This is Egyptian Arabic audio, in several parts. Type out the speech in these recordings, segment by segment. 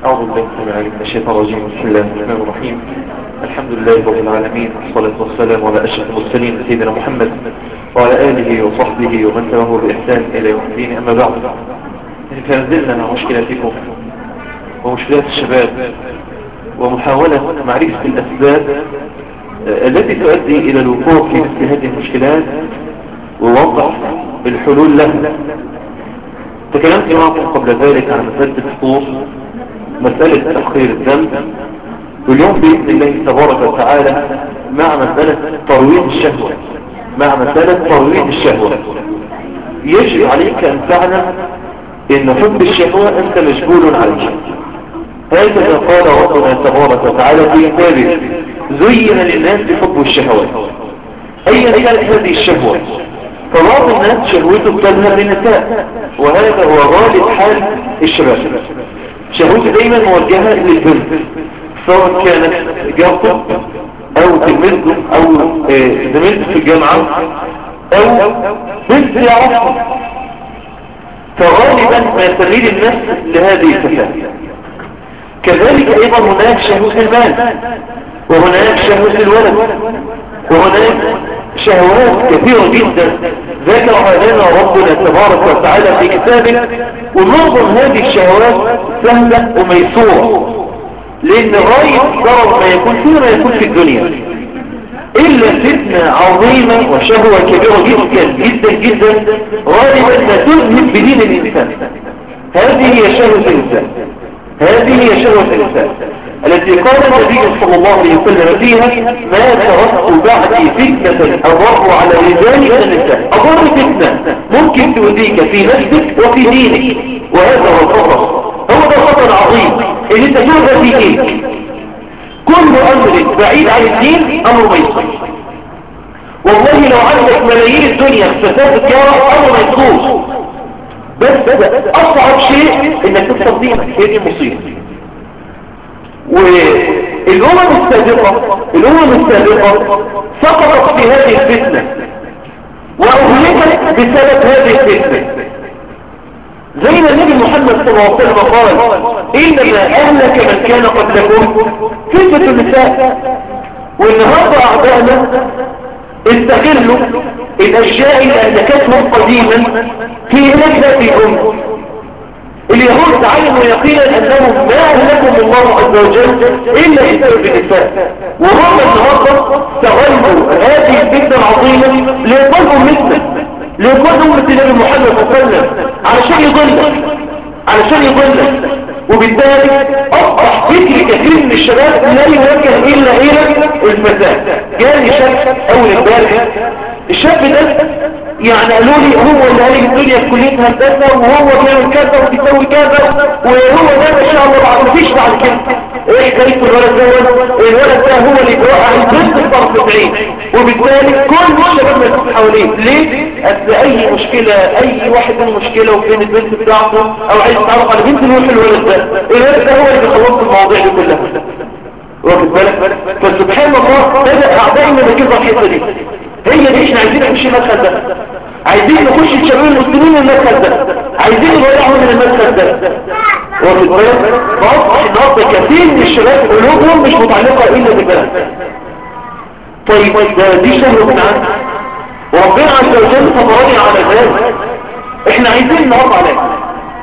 أعوذ بالله من العليم من الشيطان الرجيم بسم الله الرحمن الرحيم الحمد لله رب العالمين والصلاة والسلام على أشرف المرسلين سيدنا محمد وعلى آله وصحبه ومن تبعه بإحسان إلى يوم الدين أما بعد فنزلنا مع مشكلتكم ومشكلات الشباب ومحاولة معرفة الأسباب التي تؤدي إلى الوقوع في مثل هذه المشكلات ووضع الحلول لها تكلمت معكم قبل ذلك عن مسألة الفطور مسألة تأخير الذنب واليوم بإذن الله تبارك وتعالى مع مسألة ترويض الشهوة مع مسألة ترويض الشهوة يجب عليك أن تعلم إن حب الشهوة أنت مجبول عليه هكذا قال ربنا تبارك وتعالى في كتابه زين للناس حب الشهوات أيا كانت هذه الشهوة فبعض الناس شهوته بتذهب للنساء وهذا هو غالب حال الشباب شهوته دايما موجهة للبنت سواء كانت جارته او تلميذته او زميلته في الجامعة او بنت يعرفها فغالبا ما يستغير الناس لهذه الفتاة كذلك ايضا هناك شهوة المال وهناك شهوة الولد وهناك شهوات كثيرة جدا ذكرها لنا ربنا تبارك وتعالى في كتابه ومعظم هذه الشهوات سهلة وميسورة لان غاية ضرر ما يكون فيه ما يكون في الدنيا إلا فتنة عظيمة وشهوة كبيرة جدا جدا جدا غالبا ما تذهب بدين الإنسان هذه هي شهوة الإنسان هذه هي شهوة الإنسان التي قال النبي صلى الله عليه وسلم فيها ما تركت بعدي فتنة أضر على الرجال من النساء أضر فتنة ممكن تؤذيك في نفسك وفي دينك وهذا هو الخطر هو ده خطر عظيم ان انت تؤذى في دينك كل امر بعيد عن الدين امر ميسر والله لو عندك ملايين الدنيا فساد الجارة امر ميسور بس اصعب شيء انك تكسر دينك هي دي المصيبه والأمم السابقة الأمم السابقة سقطت في هذه الفتنة وأهلكت بسبب هذه الفتنة زي ما النبي محمد صلى الله عليه وسلم قال إنما أهلك من كان قبلكم فتنة النساء والنهاردة أعدائنا استغلوا الأشياء اللي أهلكتهم قديما في هلكة في الأمة اليهود علموا يقينا انهم ما اهلكهم الله عز وجل الا بسبب النساء وهم النهارده استغلوا هذه الفتنه العظيمه ليقولوا مثلنا ليقولوا مثل النبي محمد صلى الله عليه وسلم علشان يضلك علشان يضلك وبالتالي اصبح فكر كثير من الشباب لا يوجه الا الى الفساد جاني شاب اول امبارح الشاب ده يعني قالوا لي هو اللي قال الدنيا في كليه هندسه وهو بيعمل كذا وبيسوي كذا وهو ده ما شاء الله بعد مفيش بعد كده ايه كيف الولد ده الولد ده هو اللي بيوقع البنت في طرف بعيد وبالتالي كل الشباب يكون حواليه ليه؟ اصل اي مشكله اي واحد له مشكله وفين البنت بتاعته او عايز يتعرف على بنت نروح الولد ده الولد ده هو اللي بيخلص المواضيع دي كلها واخد بالك فسبحان الله بدا اعدائنا بيجيب الحته دي هي دي احنا عايزين نخش المدخل ده عايزين نخش الشباب المسلمين المدخل ده عايزين نضيعهم من المدخل ده واخد بالك فاصبح النهارده كثير من الشباب قلوبهم مش متعلقه الا بالبلد طيب ده دي شهوه من عندي وربنا عز وجل فطرني على ذلك احنا عايزين نقف عليه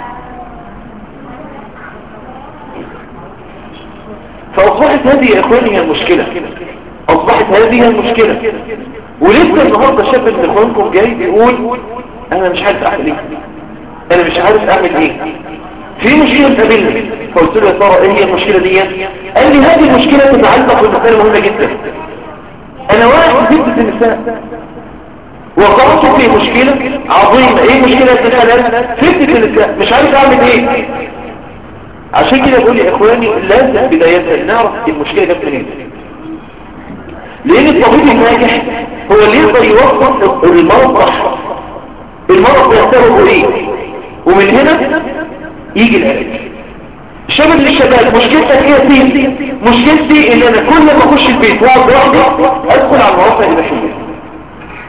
فاصبحت هذه يا اخواني هي المشكله اصبحت هذه هي المشكله ولسه النهارده شاب من اخوانكم جاي بيقول انا مش عارف اعمل ايه انا مش عارف اعمل ايه في مشكله تقابلني فقلت له يا ترى ايه هي المشكله دي قال لي هذه المشكله تتعلق بمساله مهمه جدا انا واحد في فتنه النساء وقعت في مشكله عظيمه ايه مشكله الحلال فتنه النساء مش عارف اعمل ايه عشان كده بقول يا اخواني لازم بدايه نعرف المشكله جت منين لان الطبيب الناجح هو اللي يقدر يوصف المرض صح المرض ده سببه ايه ومن هنا يجي العلاج شباب للشباب مشكلتك ايه سيدي مشكلتي ان انا كل ما اخش البيت واقعد لوحدي ادخل على المواقع الاباحيه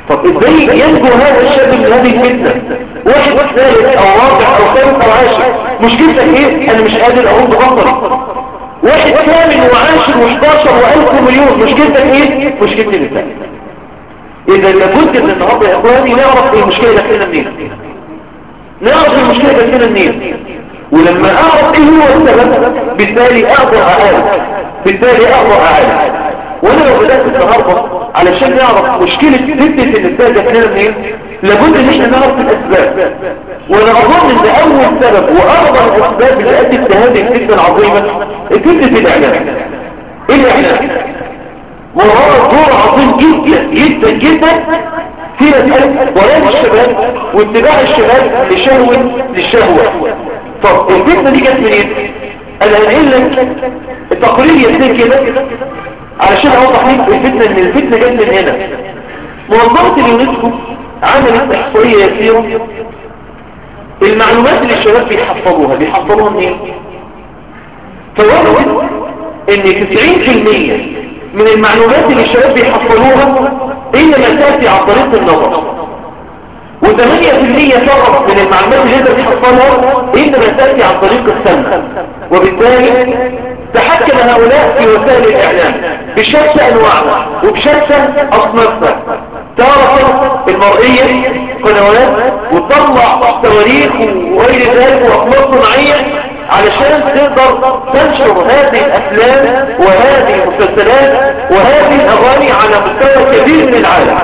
طب ازاي ينجو هذا الشاب من هذه الفتنة واحد ثالث او رابع او خامس او عاشر مشكلتك ايه انا مش قادر اقوم ببصري واحد ثامن وعاشر و11 والف مليون مشكلتك ايه مشكلتي الانسان اذا لابد من النهارده يا اخواني نعرف المشكله داخلنا منين نعرف المشكله داخلنا منين ولما اعرف ايه هو السبب بالتالي اقدر اعالج بالتالي اقدر اعالج وانا لو بدات النهارده علشان نعرف مشكله فتنه الانسان داخلنا منين لابد ان احنا نعرف الاسباب وانا اظن ان اول سبب واعظم الاسباب اللي ادت لهذه الفتنه العظيمه فتنه الاعلام ايه الاعلام وهو دور عظيم جدا جدا جدا في مسألة ولاد الشباب واتباع الشباب لشهوة للشهوة طب الفتنة دي جت منين؟ انا هنقل لك التقرير يسير كده علشان اوضح لك الفتنة ان الفتنة جت من هنا منظمة اليونسكو عملت احصائية يسيرة المعلومات اللي الشباب بيحفظوها بيحفظوها منين؟ فوجدت ان 90% من المعلومات اللي الشباب بيحصلوها إنما تأتي عن طريق النظر و8% فقط من المعلومات اللي انت بتحصلها إنما تأتي عن طريق السمع وبالتالي تحكم هؤلاء في وسائل الإعلام بشتى أنواعها وبشتى أصنافها تارة المرئية قنوات وتطلع تواريخ وغير ذلك وأقمار صناعية علشان تقدر تنشر هذه الافلام وهذه المسلسلات وهذه الاغاني على مستوى كبير من العالم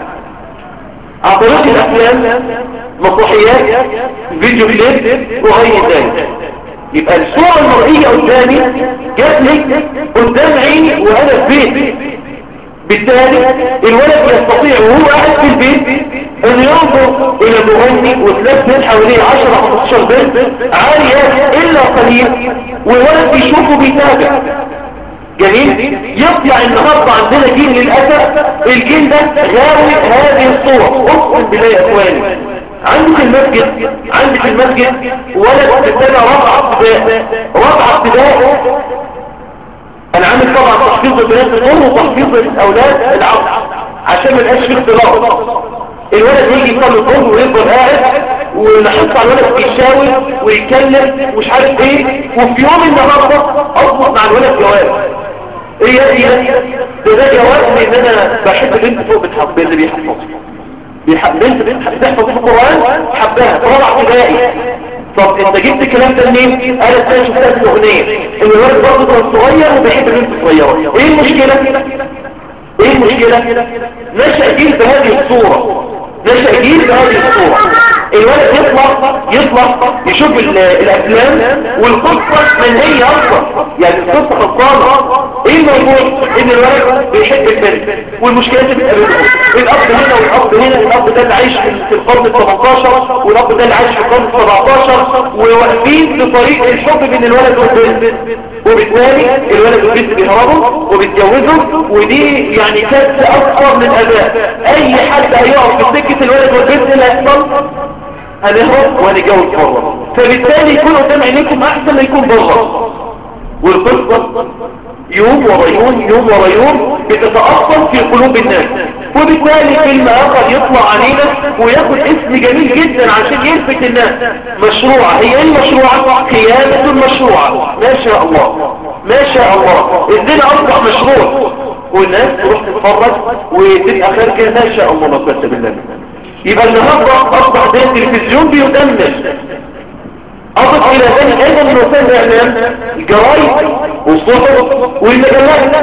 عن طريق الافلام مسرحيات فيديو كليب وغير ذلك يبقى الصورة المرئية قدامي جات لي قدام عيني وانا في بيت بالتالي الولد يستطيع وهو قاعد في البيت ان ينظر الى مغني وتلفت حواليه 10 15 بنت عالية الا قليل والولد بيشوفه بيتابع جميل يطلع النهارده عندنا جيل للاسف الجيل ده غاوي هذه الصور اقسم بالله يا اخواني عندي في المسجد عندي في المسجد ولد في السنه رابعه ابتدائي رابعه ابتدائي انا عامل طبعا تحفيظ البنات الام وتحفيظ الاولاد العصر عشان ما يبقاش في اختلاط الولد يجي يصلي الظهر ويفضل قاعد ونحط على الولد يشاور ويتكلم ومش عارف ايه وفي يوم النهارده اضبط مع الولد جواز ايه يا ايه ده ده جواز لان انا بحب بنت فوق بتحب اللي بيحفظ بيحب بنت بتحفظ في القران حبها رابعه ابتدائي طب انت جبت الكلام ده منين انا ازاي شفتها في الاغنيه ان الولد برضه كان صغير وبيحب بنت صغيره ايه المشكله ايه المشكله نشأ جيل بهذه الصوره نشأ جيل بهذه الصورة الولد يطلع يطلع يشوف الافلام والقصة من هي اصلا يعني القصة خلصانة ايه الموضوع ان الولد بيحب البنت والمشكلة بتقابله الاب هنا والاب هنا الاب ده اللي عايش في القرن ال 18 والاب ده اللي عايش في القرن ال 17 وواقفين في طريق الحب بين الولد والبنت وبالتالي الولد والبنت بيهربوا وبيتجوزوا ودي يعني كارثه اكثر من اداء اي حد هيقف في سكه الولد والبنت اللي هيحصل هنهرب وهنتجوز بره فبالتالي يكون قدام عينيكم احسن ما يكون بره والقصه يوم ورا يوم يوم ورا يوم بتتأصل في قلوب الناس وبالتالي فيلم آخر يطلع علينا وياخد اسم جميل جدا عشان يلفت الناس مشروعة هي ايه المشروعة؟ خيانة المشروعة ما شاء الله ما شاء الله الزنا أصبح مشروع والناس تروح تتفرج وتبقى خارجة ما شاء الله ما قوة بالله يبقى النهارده أصبح زي التلفزيون بيدمر أضف إلى ذلك أيضا من وسائل الإعلام الجرايد والصحف والمجلات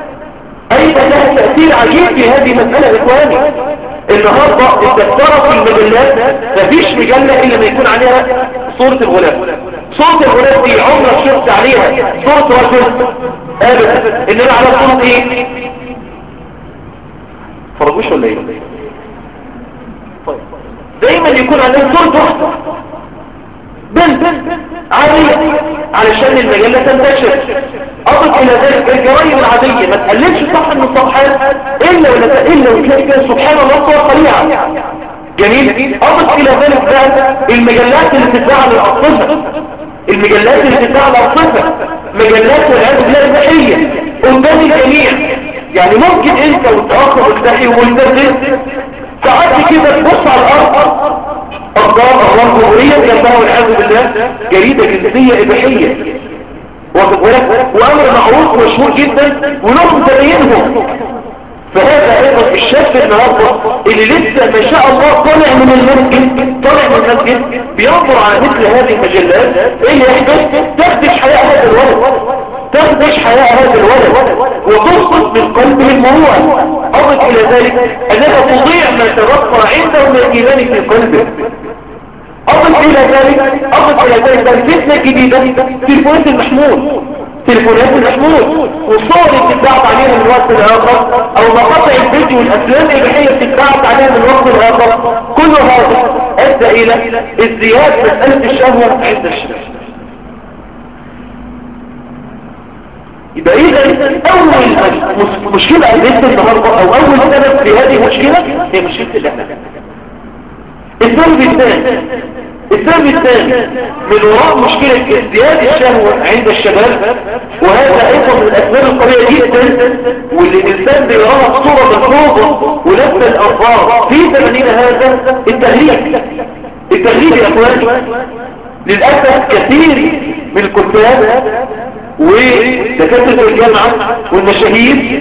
أيضا لها تأثير عجيب في هذه المسألة يا إخواني النهاردة الدكتورة في المجلات مفيش مجلة إلا ما يكون عليها صورة الغلاف صورة الغلاف دي عمرك شفت عليها صورة رجل أبدا إنما على صورة إيه؟ فرجوش ولا إيه؟ دايما يكون عليها صورة واحدة بنت عادية علشان المجلة تنتشر أضف إلى ذلك الجرائم العادية ما تقللش صح من الصفحات إلا ولا إلا وتلاقي كده سبحان الله صور قليعة جميل أضف إلى ذلك بقى المجلات اللي بتتباع للأطفال المجلات اللي بتتباع للأطفال مجلات والعياذ بالله إباحية قدام الجميع يعني ممكن أنت وتأخر وتستحي وملتزم ساعات كده تبص على الارض الله الله جمهورية جنبها والعياذ بالله جريدة جنسية اباحية واخد بالك وامر معروف مشهور جدا ولهم تبينهم فهذا ايضا الشاب النهارده اللي لسه ما شاء الله طالع من المسجد طالع من المسجد بينظر على مثل هذه المجلات ايه اللي يحدث تخدش حياة هذا الولد تخدش حياة هذا الولد وتسقط من قلبه المروءة اضف الى ذلك انها تضيع ما تبقى عنده من الايمان في قلبه اضف الى ذلك اضف الى ذلك الفتنة الجديدة تلفونات المحمول تلفونات المحمول والصور اللي بتتبعت عليها من وقت الاخر او مقاطع الفيديو والافلام الاباحيه بتتبعت عليها من وقت الاخر كل هذا ادى الى ازدياد مساله الشهوه عند الشباب يبقى اذا اول مشكله قابلتنا النهارده او اول سبب في هذه المشكله هي مشكله الاعلام السبب الثاني السبب الثاني من وراء مشكلة ازدياد الشهوة عند الشباب وهذا ايضا من الاسباب القوية جدا واللي الانسان بيراها بصورة مفروضة ولفت الانظار في زمننا هذا التغليب التغليب يا اخواني للأسف كثير من الكتاب ودكاترة الجامعة والمشاهير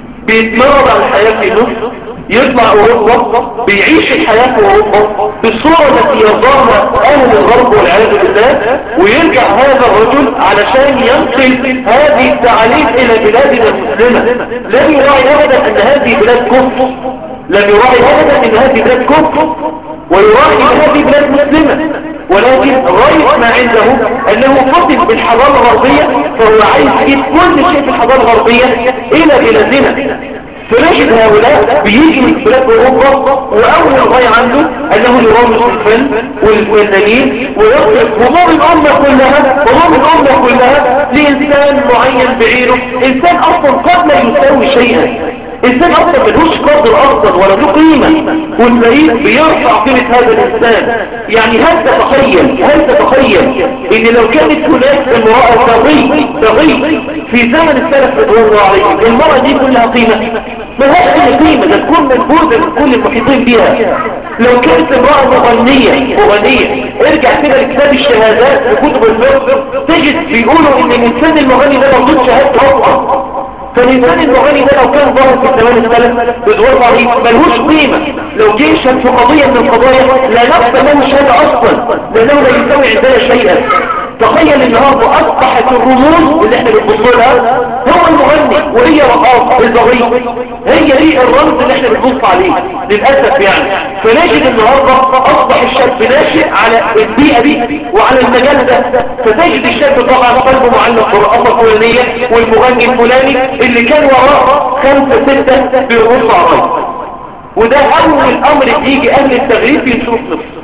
بيتمرض على الحياة في مصر يطلع أوروبا بيعيش الحياة في أوروبا بالصورة التي يرضاها أهل الغرب والعياذ بالله ويرجع هذا الرجل علشان ينقل هذه التعاليم إلى بلادنا المسلمة لم يراعي أبدا أن هذه بلاد كفر لم يراعي أبدا أن هذه بلاد كفر ويراعي أن هذه بلاد مسلمة ولكن غاية ما عنده أنه فضل بالحضارة الغربية فهو عايز يجيب كل شيء في الحضارة الغربية إلى بلادنا فنجد هؤلاء بيجي من بلاد اوروبا واول غاية عنده انه يرامج الفن والفنانين ويصرف هموم الامة كلها هموم الامة كلها لانسان معين بعينه انسان اصلا قد لا يساوي شيئا انسان اصلا ملوش قدر اصلا ولا له قيمة والبعيد بيرفع قيمة هذا الانسان يعني هل تتخيل هل تتخيل ان لو كانت هناك امرأة تغي تغي في زمن السلف رضوان الله عليهم المرأة دي كلها قيمة ملهاش اي قيمة ده تكون منبوذة من كل المحيطين بها لو كانت امرأة مغنية مغنية ارجع كده لكتاب الشهادات في كتب الفقه تجد بيقولوا ان الانسان المغني ده موجود شهادته اصلا فالإنسان المغني ده لو كان ظاهر في الزمان الثلاث بزور ضعيف ملهوش قيمة لو جه يشهد في قضية من القضايا لا نفس له شهادة أصلا لأنه لا يساوي عندنا شيئا تخيل النهارده أصبحت الرموز اللي احنا بنبص لها هو المغني وهي رقاص البغي هي دي الرمز اللي احنا بنبص عليه للأسف يعني فنجد النهارده أصبح الشاب ناشئ على البيئة دي وعلى المجال ده فتجد الشاب طبعا قلبه معلق بالرقاصة الفلانية والمغني الفلاني اللي كان وراه خمسة ستة بيرقصوا على وده أول أمر بيجي أهل التغريب بيشوف مصر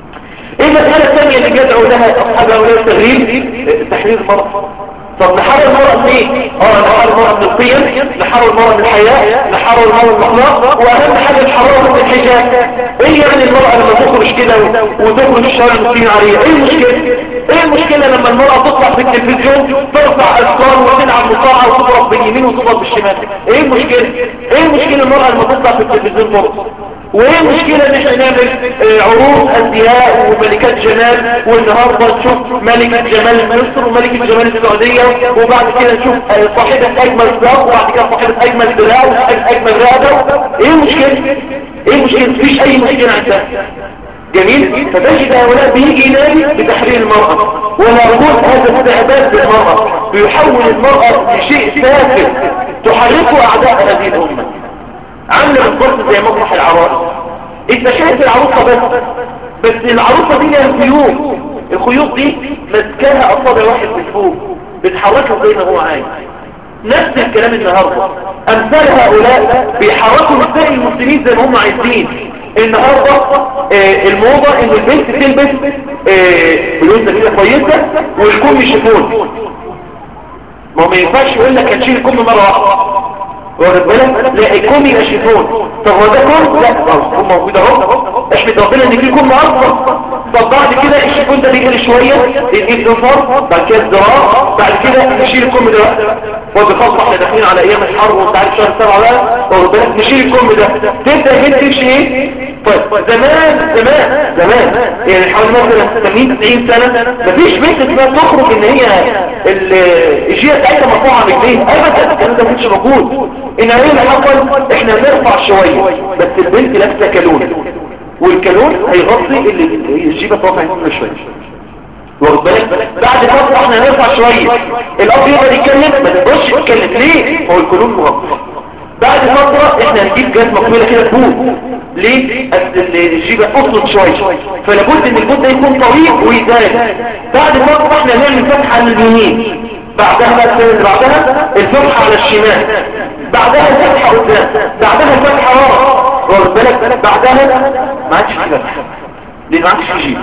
ايه المسألة الثانية اللي بيدعو لها اصحاب هؤلاء التغريب تحرير المرأة طب نحرر المرأة من ايه؟ اه نحرر المرأة من القيم نحرر المرأة من الحياة نحرر المرأة من الاخلاق واهم حاجة نحررها من الحجاب ايه يعني المرأة لما تخرج كده وتخرج الشوارع المسلمين عليها ايه المشكلة؟ ايه المشكلة لما المرأة تطلع في التلفزيون ترفع اذكار وتلعب مصارعة وتضرب باليمين وتضرب بالشمال ايه المشكلة؟ ايه المشكلة المرأة لما تطلع في التلفزيون ترقص وايه المشكلة ان احنا نعمل عروض ازياء وملكات جمال والنهاردة نشوف ملكة جمال مصر وملكة جمال السعودية وبعد كده نشوف صاحبة اجمل ساق وبعد كده صاحبة اجمل دراع واجمل رادة ايه المشكلة ايه المشكلة مفيش اي مشكلة عندها جميل فتجد هؤلاء بيجي ينادي بتحرير المرأة ولا يقول هذا استعباد بالمرأة بيحول المرأة لشيء سافل تحركه اعداء هذه الامة عامله بالظبط زي مسرح العراس انت شايف العروسه بس بس العروسه دي لها خيوط الخيوط دي ماسكاها اصابع واحد من فوق بتحركها زي ما هو عايز نفس الكلام النهارده امثال هؤلاء بيحركوا نساء المسلمين زي ما هم عايزين النهارده آه الموضه ان البنت تلبس آه بلوزه كده كويسه والكم شيفون ما هو ما ينفعش يقول لك هتشيل الكم مره واحده واخد بالك لا الكون يبقى شيفون طب هو ده كون لا هو موجود اهو احمد ربنا ان في كون اصلا طب بعد كده الشيفون ده بيقل شويه يجيب انفار بعد كده الزراعه بعد كده نشيل الكم ده هو بخاصة احنا داخلين على ايام الحرب وانت عارف شهر سبعة بقى واخد بالك نشيل الكم ده تبدا هنا تمشي ايه طيب زمان زمان زمان يعني حوالي مثلا 80 90 سنه مفيش بنت اسمها تخرج ان هي الجيه بتاعتها مرفوعه من رجليها ابدا الكلام ده مش موجود ان هي اللي حصل احنا نرفع شويه بس البنت لابسه كالون والكالون هيغطي اللي الجيبه ترفع منه شويه واخد بالك بعد فتره احنا هنرفع شويه الاب يقدر يتكلم ما تقدرش تتكلم ليه هو الكالون مغطي بعد فترة احنا هنجيب جهاز مقبولة كده فوق ليه؟ الجيبة اصلت شوية فلابد ان البوت ده يكون طويل ويزال بعد فترة احنا هنعمل فتحة على اليمين بعدها بقى بعدها الفتحة على الشمال بعدها الفتحة قدام بعدها الفتحة ورا واخد بالك بعدها ما عادش في فتحة ليه ما عادش في جيب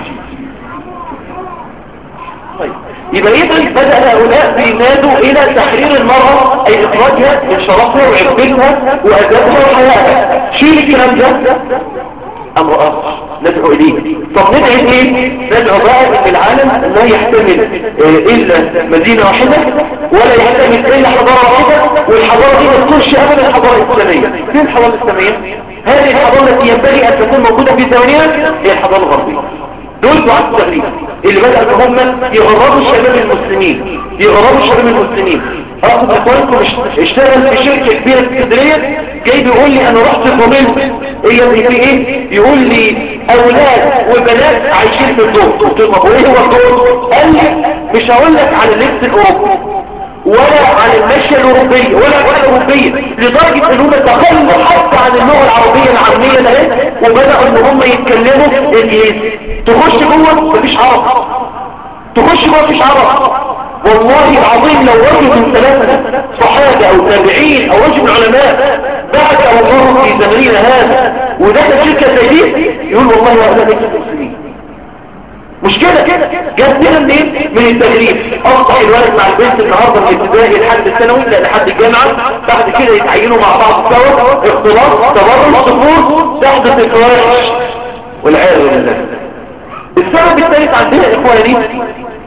طيب يبقى اذا بدأ هؤلاء بينادوا الى تحرير المرأة اي اخراجها من شرفها وعفتها وادابها وحياتها شيل الكلام ده امر اخر ندعو اليه طب ندعو ايه ندعو بقى ان العالم لا يحتمل الا مدينة واحدة ولا يحتمل الا حضارة واحدة والحضارة دي ما تكونش ابدا الحضارة الاسلامية فين الحضارة الاسلامية هذه الحضارة التي ينبغي ان تكون موجودة في زمانها هي الحضارة الغربية دول دعاة التغريب اللي بدأ ان هم يغربوا الشباب المسلمين يغربوا الشباب المسلمين اخذ اخوانكم اشتغل في شركة كبيرة في اسكندرية جاي بيقول لي انا رحت طمنت هي في ايه يقول لي اولاد وبنات عايشين في الدور قلت له وايه هو الدور قال لي مش هقول لك على اللبس الاوروبي ولا عن المشية الأوروبية ولا ولا الأوروبية لدرجة ان هم تخلوا حتى عن اللغة العربية العامية ده وبدأوا ان هم يتكلموا الانجليزي تخش جوه مفيش عرب تخش جوه مفيش عرب والله العظيم لو رجل من ثلاثة صحابة او تابعين او رجل من علماء بعد الله في زماننا هذا ودخل شركة زي دي يقول والله هؤلاء ليس مسلمين مش كده جاب لنا منين من التدريب اصبح الولد مع البنت النهارده من الابتدائي لحد الثانوي لا لحد الجامعه بعد كده يتعينوا مع بعض سوا اختلاط تبرج صفور تحدث الفواحش والعياذ بالله السبب الثالث عندنا اخواني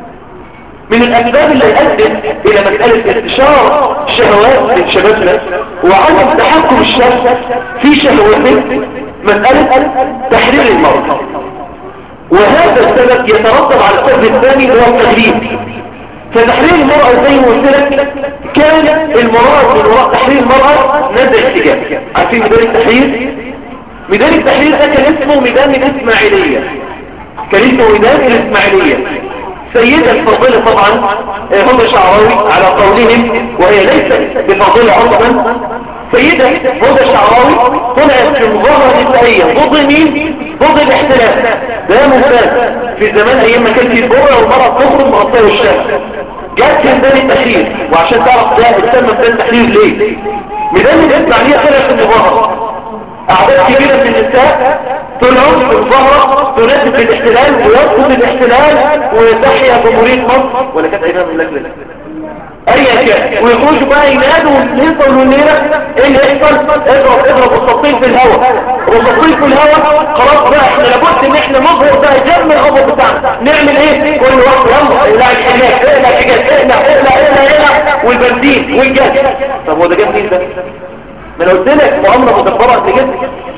من الاسباب اللي يؤدي الى مسألة انتشار شهوات لشبابنا وعدم تحكم الشاب في شهواته مسألة تحرير المرأة وهذا السبب يترتب على السبب الثاني هو التغريب فتحرير المرأة زي ما قلت لك كان المراد من وراء تحرير المرأة نزع الحجاب عارفين ميدان التحرير ميدان التحرير ده كان اسمه ميدان الاسماعيلية كان اسمه ميدان الاسماعيلية سيدة الفضيلة طبعا هم شعراوي على قولهم وهي ليست بفضيلة اصلا سيدة هدى الشعراوي طلعت في مظاهرة نسائية ضد مين؟ ضد الاحتلال ده ممتاز في زمان ايام ما كان في البورة والمرأة تخرج مغطية الشمس جت في ميدان التحرير وعشان تعرف ده اتسمى ميدان التحرير ليه؟ ميدان الاسماعيلية طلعت في المظاهرة اعداد كبيرة من النساء طلعوا في المظاهرة تناسب الاحتلال ويرفض الاحتلال وتحيا جمهورية مصر ولا كانت ايام من لك ايا كان ويخرجوا بقى ينادوا والهيصه والليله ايه اللي يحصل اضرب اضرب الصفين في الهواء والصفين في الهواء خلاص بقى احنا لابد ان احنا نظهر بقى جنب الغضب بتاعنا نعمل ايه كل واحد يلا اقلع الحجاب اقلع الحجاب اقلع اقلع اقلع اقلع والبنزين والجاز طب هو ده جاب مين ده ما انا قلت لك مؤامره مدبره قد كده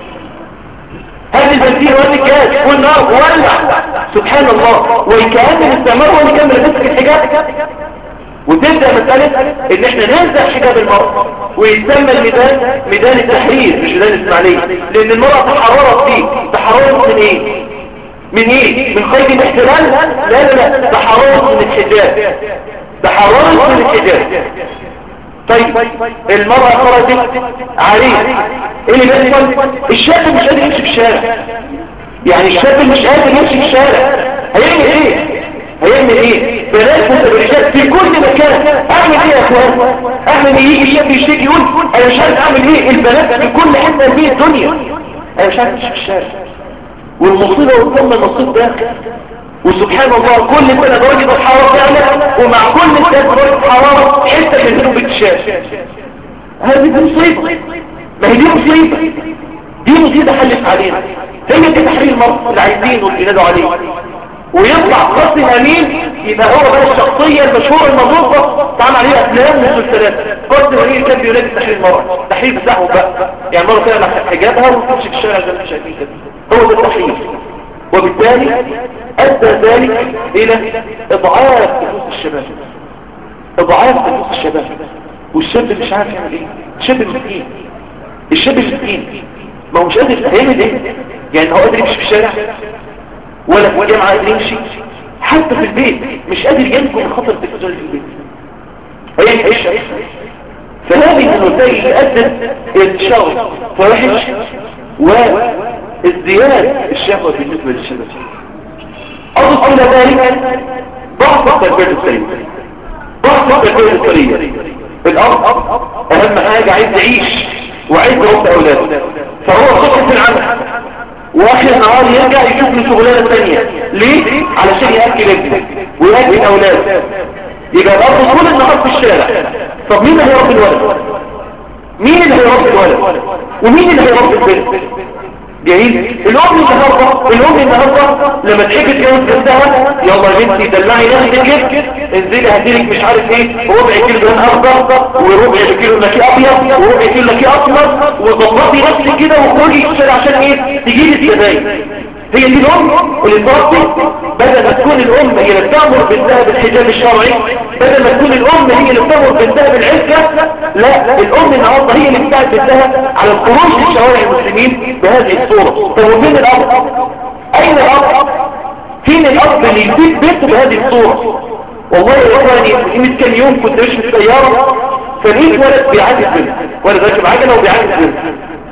هات البنزين وهات الجاز والنار ولع سبحان الله وكأن الاستعمار هو اللي كان مسك الحجاب وتبدأ مسألة ان احنا ننزع حجاب المرأة ويتسمى الميدان ميدان التحرير مش ميدان الاسماعيلية لان المرأة تحررت فيه تحررت من ايه من ايه من قيد الاحتلال لا لا لا تحررت من الحجاب تحررت من الحجاب طيب المرأة خرجت عريض ايه اللي بيحصل الشاب مش قادر يمشي في الشارع يعني الشاب مش قادر يمشي في الشارع هيعمل ايه هيعمل ايه بنات متبرجات في كل مكان اعمل ايه يا اخوان اعمل ايه يجي الشاب يشتكي يقول انا مش عارف اعمل ايه البنات في كل حته في الدنيا انا مش عارف امشي في الشارع والمصيبه والضم المصيب ده وسبحان الله كل سنة درجة الحرارة تعلى ومع كل سنة درجة الحرارة حتة منهم بتشاف هذه مصيبة ما هي دي مصيبة دي مصيبة حلت علينا هي دي تحرير المرض اللي عايزينه اللي ينادوا عليه ويطلع قاسم امين يبقى هو بقى الشخصية المشهورة المضوطة تعمل عليه افلام ومسلسلات قاسم امين كان بينادي تحرير المرأة تحرير بتاعه بقى يعني مرة كده حجابها وتمشي في الشارع زي ما شايفين كده هو ده التحرير وبالتالي ادى ذلك الى اضعاف نفوس الشباب اضعاف نفوس الشباب والشاب مش عارف يعمل ايه الشاب المسكين الشاب المسكين ما هو مش قادر يعمل ايه يعني هو قادر يمشي في الشارع ولا في الجامعة قادر يمشي حتى في البيت مش قادر ينجو من خطر التلفزيون في البيت هي ايش فهذه من الوسائل اللي ادت الى انتشار فواحش وازدياد الشهوة بالنسبة للشباب اضف الى ذلك ضعف التربية السليمة ضعف التربية السليمة الأرض أهم حاجة عايز يعيش وعايز يربي أولاده فهو خطر في العمل واخر النهار يرجع يشوف له شغلانه ثانيه ليه علشان ياكل ابنه وياكل اولاده يبقى الاب طول النهار في الشارع طب مين اللي هيربي الولد مين اللي هيربي الولد ومين اللي هيربي البنت جميل الام النهارده الام النهارده لما تحب تجوز بنتها يلا يا بنتي دلعي نفسك انزلي هديلك مش عارف ايه ربع كيلو جبن اخضر وربع كيلو لكي ابيض وربع كيلو لكي اسمر وظبطي نفسك كده وخرجي الشارع عشان ايه تجيبي الزباين هي دي الام اللي تربي بدل ما تكون الام هي اللي بتامر بنتها بالحجاب الشرعي بدل ما تكون الام هي اللي بتامر بنتها بالعزه لا الام النهارده هي اللي بتساعد بنتها على الخروج لشوارع المسلمين بهذه الصوره طب وفين الاب اين الاب فين الاب اللي يسيب بنته بهذه الصوره والله يا اخواني من كام يوم كنت ماشي في السياره فلقيت ولد بيعاكس بنت ولد راكب عجله وبيعاكس بنت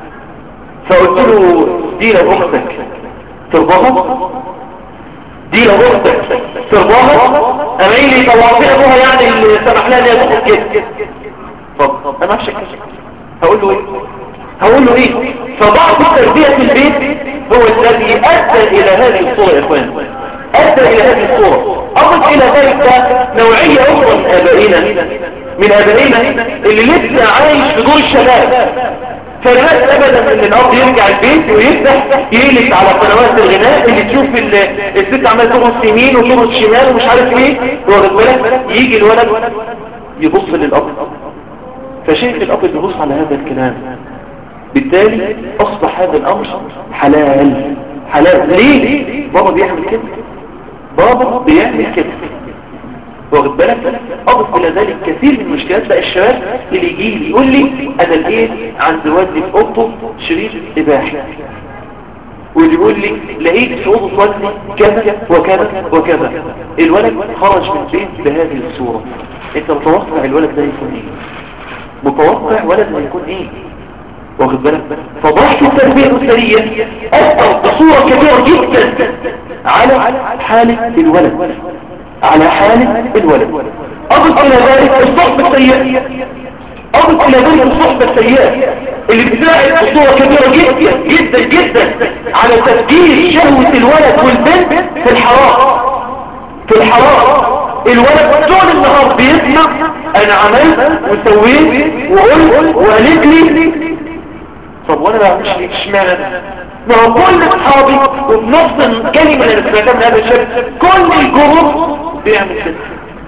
فقلت له دي لو اختك ترضاها دي لو اختك ترضاها اما ايه اللي طلعت لها ابوها يعني اللي سمح لها ان هي تاخد كده طب انا ما هقول له ايه هقول له ايه فضعف التربيه في البيت هو الذي ادى الى هذه الصوره يا اخوان ادى الى هذه الصوره اضف الى ذلك نوعيه اخرى من ابائنا من ابائنا اللي لسه عايش في دور الشباب فالناس ابدا ان الاب يرجع البيت ويفتح يقلب على قنوات الغناء اللي تشوف الست عماله ترقص يمين وترقص شمال ومش عارف ايه واخد بالك يجي الولد يبص للاب فشايف الاب بيبص على هذا الكلام بالتالي اصبح هذا الامر حلال حلال ليه بابا بيعمل كده بابا بيعمل كده واخد بالك اضف الى ذلك كثير من مشكلات بقى الشباب اللي يجي لي يقول لي انا لقيت عند والدي في اوضته شريط اباحي واللي يقول لي لقيت في اوضه والدي كذا وكذا وكذا الولد خرج من البيت بهذه الصوره انت متوقع الولد ده يكون ايه متوقع ولد هيكون ايه واخد بالك فضحك التربيه الاسريه اثر بصوره كبيره جدا على حاله الولد على حال الولد أضف إلى ذلك الصحبة السيئة أضف إلى ذلك الصحبة السيئة اللي بتساعد بصورة كبيرة جدا جدا جدا على تفجير شهوة الولد والبنت في الحرام في الحرام الولد طول النهار بيسمع انا عملت وسويت وقلت وقالت لي طب وانا بعملش ليه اشمعنى ما هو كل اصحابي وفي نفس الكلمه اللي انا سمعتها من هذا الشاب كل الجروب بيعمل كده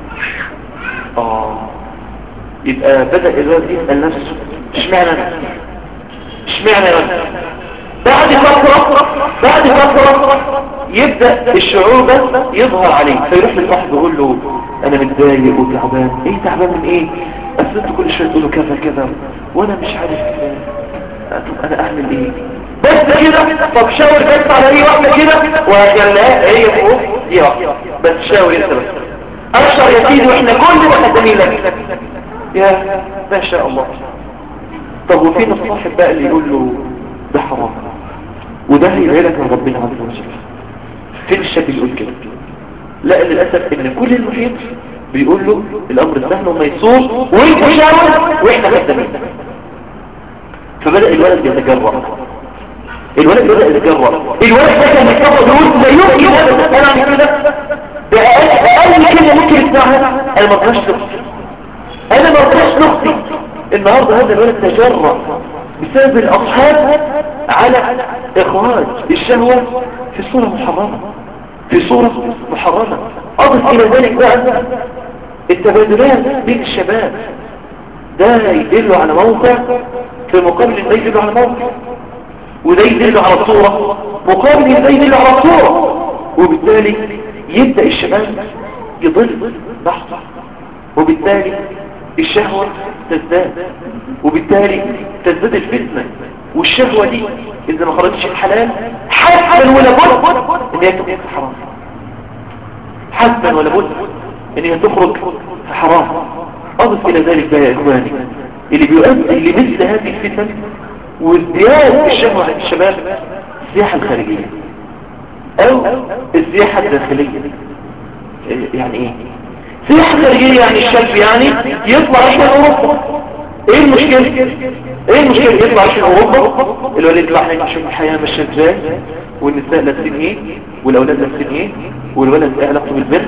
اه يبقى بدأ الولد يسأل نفسه اشمعنى انا اشمعنى انا بعد فترة بعد فترة يبدأ الشعور ده يظهر عليه فيروح للواحد ويقول له انا متضايق وتعبان ايه تعبان من ايه اصل انتوا كل شويه تقولوا كذا كذا وانا مش عارف طب انا اعمل ايه بس كده طب شاور بس على اي واحده كده وهجلها هي فوق دي واحده بس شاور انت بس اشهر يا سيدي واحنا كلنا خدامين لك يا ما شاء الله طب وفين الصاحب بقى اللي يقول له ده حرام وده هيبعدك من ربنا عز وجل فين الشاب اللي يقول كده لا للاسف ان كل المحيط بيقول له الامر سهل وما يصوم وانت شاور واحنا خدامين فبدأ الولد يتجرأ الولد بدأ يتجرأ الولد ده كان يتجرأ يقول لا يمكن هذا انا اعمل كده ده اقل كلمه ممكن اسمعها انا ما رضاش لاختي انا ما رضاش لاختي النهاردة هذا الولد تجرأ بسبب الأصحاب على إخراج الشهوة في صورة محرمة في صورة محرمة أضف إلى ذلك بقى التبادلات بين الشباب ده يدل على موقع في مقابل ده يدل على موقع وده يدل على صورة مقابل ده يدل على صورة وبالتالي يبدأ الشباب يضل لحظة وبالتالي الشهوة تزداد وبالتالي تزداد الفتنة والشهوة دي إذا ما خرجتش الحلال حتما ولا بد إن هي تخرج في حرام حتما ولا بد إن هي تخرج في حرام أضف إلى ذلك بقى يا إخواني اللي بيؤدي لمثل هذه الفتن وازدياد الشهوة عند الشباب السياحة الخارجية أو السياحة الداخلية يعني إيه سياحة خارجية يعني الشاب يعني يطلع عشان أوروبا ايه المشكلة ايه المشكلة يطلع عشان أوروبا الولد يطلع هناك عشان الحياة ماشية ازاي والنساء لابسين ايه والاولاد لابسين ايه والولد ايه علاقته بالبنت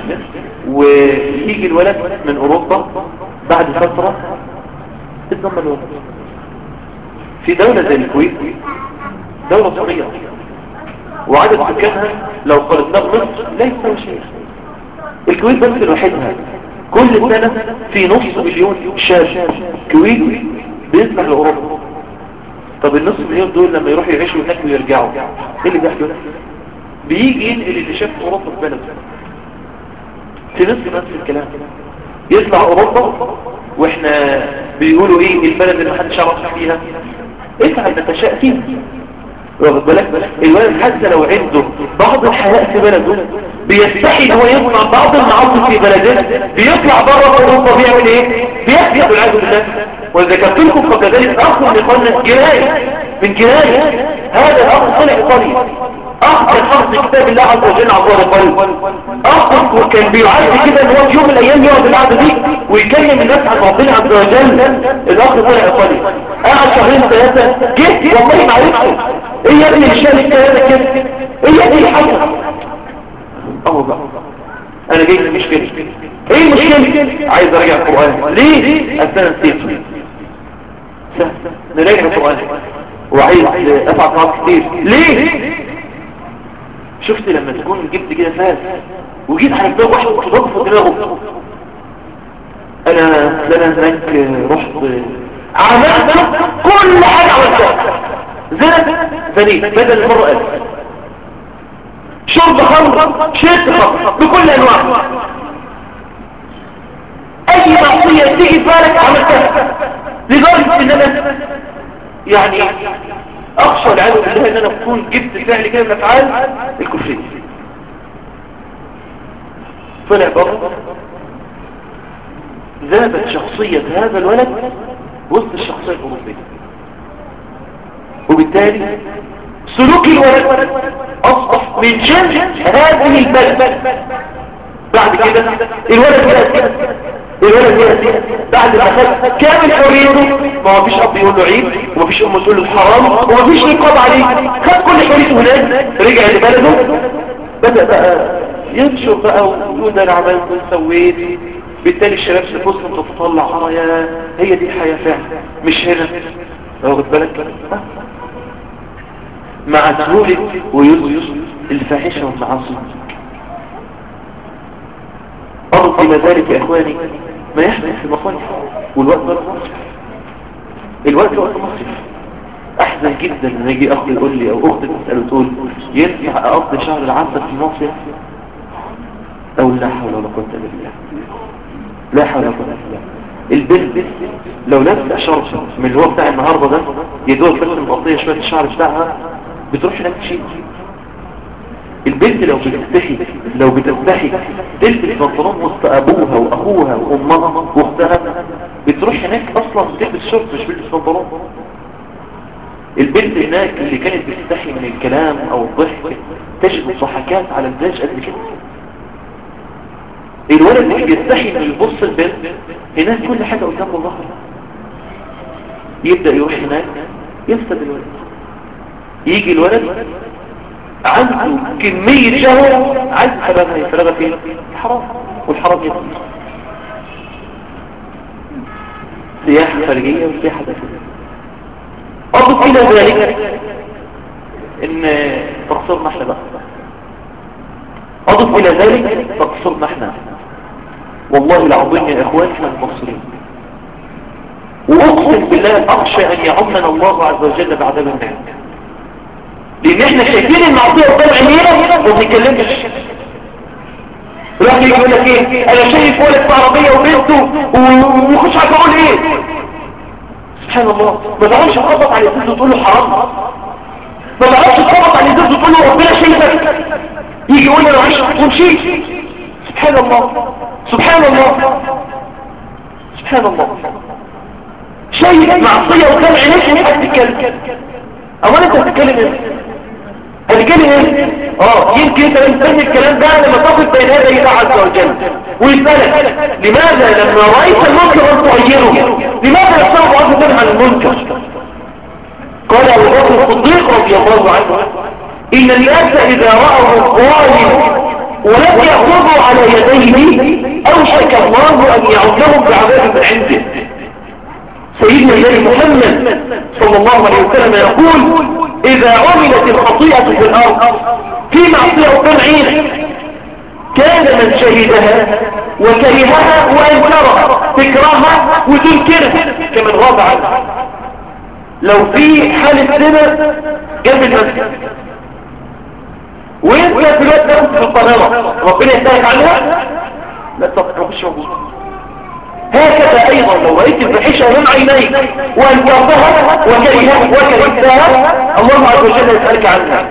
ويجي الولد من اوروبا بعد فترة تتضمن الولد في دولة زي الكويت دولة صغيرة وعدد سكانها لو قارناه بمصر لا يساوي شيء الكويت بس لوحدها كل سنة في نص مليون شاب كويتي بيسمح لأوروبا طب النص مليون دول لما يروحوا يعيشوا هناك ويرجعوا ايه اللي بيحصل بيجي ينقل اللي شاف اوروبا في بلده في نص نفس الكلام يطلع اوروبا واحنا بيقولوا ايه البلد اللي محدش يعرف فيها افعل ما تشاء فيها واخد بالك الولد حتى لو عنده بعض الحياء في بلده بيستحي ان هو يصنع بعض المعاصي في بلده بيطلع بره اوروبا بيعمل ايه بيكذب والعياذ بالله وذكرت لكم قبل ذلك اخ من اخواننا جيراني من جيراني هذا الاخ طلع ايطالي اخ كان حافظ كتاب الله عز وجل عن ظهر قلب اخ كان بيعد كده ان هو في يوم من الايام يقعد القعده دي ويكلم الناس عن ربنا عز وجل الاخ طلع ايطالي قعد شهرين ثلاثه جيت والله ما عرفته ايه يا ابني الشهر الثلاثه كده ايه يا ابني اللي حصل اهو بقى انا جاي في مشكله ايه المشكله عايز ارجع القران ليه اصل نسيته سهل نراجع القران وعايز افعل معاك كتير ليه شفت لما تكون جبت كده فاس وجيت على دماغ واحد وتضغط في دماغه انا انا هناك رحت عملت كل حاجه عملتها زنا زنيت بدل المره ألف شرب خمر شرب خمر بكل انواع اي معصيه تيجي في بالك عملتها لدرجه ان انا يعني اخشى العدو بالله ان انا اكون جبت فعل كده من افعال الكفريه طلع بره ذابت شخصية هذا الولد وسط الشخصية الأوروبية وبالتالي سلوك الولد أصبح من جنس هذه البلد بعد كده الولد يأتي الولد يأتي بعد ما خد كامل حريته ما هو فيش أب يقول له عيب وما فيش أم تقول له حرام وما فيش نقاب عليه خد كل حريته هناك رجع لبلده بدأ بقى ينشر بقى ويقول ده انا عملت وسويت بالتالي الشباب تبص تطلع اه يا هي دي الحياة فعلا مش هنا واخد بالك مع سهولة ويسر الفاحشة والمعاصي أرض إلى ذلك يا إخواني ما يحدث في المصانع والوقت وقت مصر الوقت وقت مصر أحزن جدا لما يجي أخي يقول لي أو أختي تسأل وتقول ينفع أقضي شهر العسل في مصر أو لا حول ولا قوة إلا بالله لا حول ولا قوة إلا بالله البنت لو لابسه شرط من اللي هو بتاع النهارده ده يدور بس مغطيه شويه الشعر بتاعها بتروح هناك تشيل البنت لو بتستحي لو بتستحي تلبس بنطلون وسط ابوها واخوها وامها واختها بتروح هناك اصلا بتلبس شورت مش بتلبس بنطلون البنت هناك اللي كانت بتستحي من الكلام او الضحك تجد الضحكات على الزاج قد كده الولد مش بيستحي انه يبص البنت هناك كل حاجة قدامه ظهر يبدأ يروح هناك يفسد الولد يجي الولد عنده كمية شهوة عايز سببها يفرغها فين حرام والحرام يفسد سياحة خارجية وسياحة داخلية أضف إلى ذلك إن تقصرنا احنا بقى أضف إلى ذلك تقصرنا احنا والله العظيم يا إخوان احنا مقصرين وأقسم بالله أخشى أن يعمنا الله عز وجل بعذاب النار لأن احنا شايفين المعصية قدام عينينا وما بنتكلمش راح يجي يقول لك ايه انا شايف ولد في عربيه وبنته ومش عارف اقول ايه سبحان الله ما تعرفش تخبط على الزوج وتقول له حرام ما تعرفش تخبط على الزوج وتقول له ربنا شايفك يجي يقول لي انا عايش ومشيت سبحان الله سبحان الله سبحان الله شايف معصيه وكان عينيك مش هتتكلم اولا انت هتتكلم ايه هتتكلم ايه اه يمكن انت تستني الكلام ده لما تقف بين يدي الله عز وجل ويسألك لماذا لما رأيت المنكر أن تغيره لماذا لا ترضى عز وجل عن المنكر قال أبو بكر الصديق رضي الله عنه إن الناس إذا رأوا الظالم ولم يأخذوا على يديه أوشك الله أن يعودهم بعذاب من عنده سيدنا النبي محمد صلى الله عليه وسلم يقول إذا عملت الخطيئة في الأرض في معصية قدام عينك كان من شهدها وكرهها وانكرها تكرهها وتنكرها كمن غاب عنها لو في حالة سنة جنب المسجد وانت في الوقت ده في القاهرة ربنا يستهلك عنها لا تفكر مش موجود هكذا ايضا لو رأيت الفحشة من عينيك وانكرتها وكرهها وكرهتها الله عز وجل يسألك عنها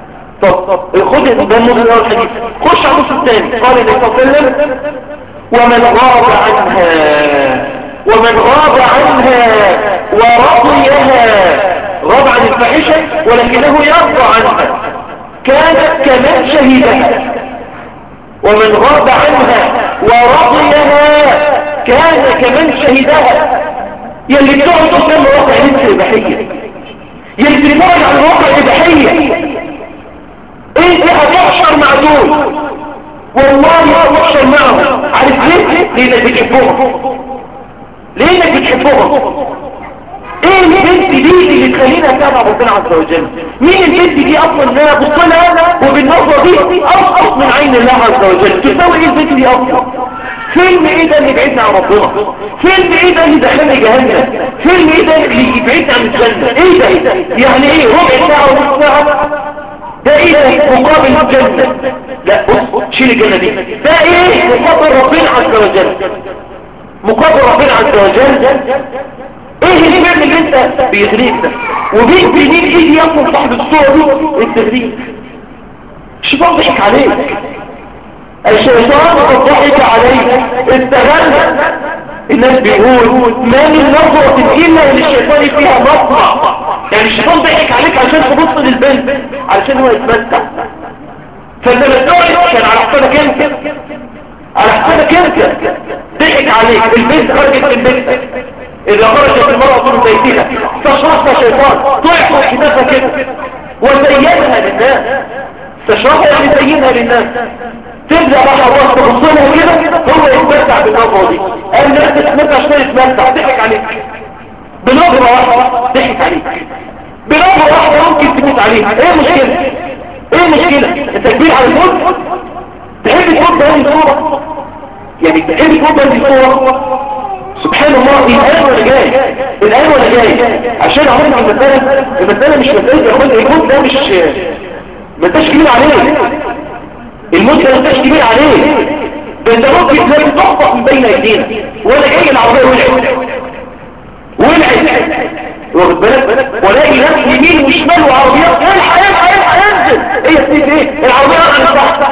طب خد ده النص الاول الحديث خش على النص الثاني قال النبي صلى الله عليه وسلم ومن غاب عنها ومن غاب عنها ورضيها غاب عن الفاحشة ولكنه يرضى عنها كان كمن شهدها ومن غاب عنها ورضيها كان كمن شهدها يلي بتقعد قدام واقع نفس الإباحية يلي بتتفرج على الواقع الإباحية انت هتحشر مع دول والله هتحشر معهم عارف ليه؟ لانك بتحبهم لانك بتحبهم ايه البنت دي اللي تخلينا تابع ربنا عز وجل مين البنت دي اصلا ان انا ابص لها وبالنظره دي ارقص من عين الله عز وجل تساوي ايه البنت دي اصلا فيلم ايه ده اللي يبعدنا عن ربنا فيلم ايه ده اللي دخلنا جهنم فيلم ايه ده اللي يبعدنا عن الجنه ايه ده يعني ايه ربع ساعه ونص ساعه ده ايه ده مقابل الجنة لا بص شيل الجنة دي ده ايه مقابل ربنا عز وجل مقابل ربنا عز وجل ايه الفعل اللي انت بيغريك ده وبين بنين ايه يصل صاحب الصورة دي التغريب الشيطان ضحك عليك الشيطان قد ضحك عليك استغل الناس بيقول ما من نظرة إلا للشيطان فيها مطمع يعني الشيطان ضحك عليك عشان تبص للبنت علشان هو يتمتع فانت مسؤول كان على حسابك انت على حسابك انت ضحك عليك البنت خرجت من بيتك اذا خرجت المرأة من بيتها استشرفها شيطان طلع فوق كتافها كده وزينها للناس استشرفها يعني زينها للناس تبدأ بقى الله تبصلها كده هو يتمتع بالنظرة دي قال الناس تتمتع عشان يتمتع ضحك عليك بنظرة واحدة ضحك عليك بنظرة واحدة ممكن تموت عليها ايه المشكلة ايه المشكلة انت كبير على الموت تحب تموت بهذه الصورة يعني تحب تموت بهذه الصورة سبحان الله الآن ولا جاي الآن ولا جاي عشان عملنا المسألة المسألة مش مسألة يا اخوان الموت ده مش ما انتش كبير عليه الموت ده ما انتش كبير عليه ده انت ممكن تلاقي تخطف من بين ايدينا ولا جاي العربية ولعت ولعت واخد بالك ولاقي ناس يمين وشمال وعربيات الحق الحق الحق انزل ايه يا سيدي ايه العربيات عن تحت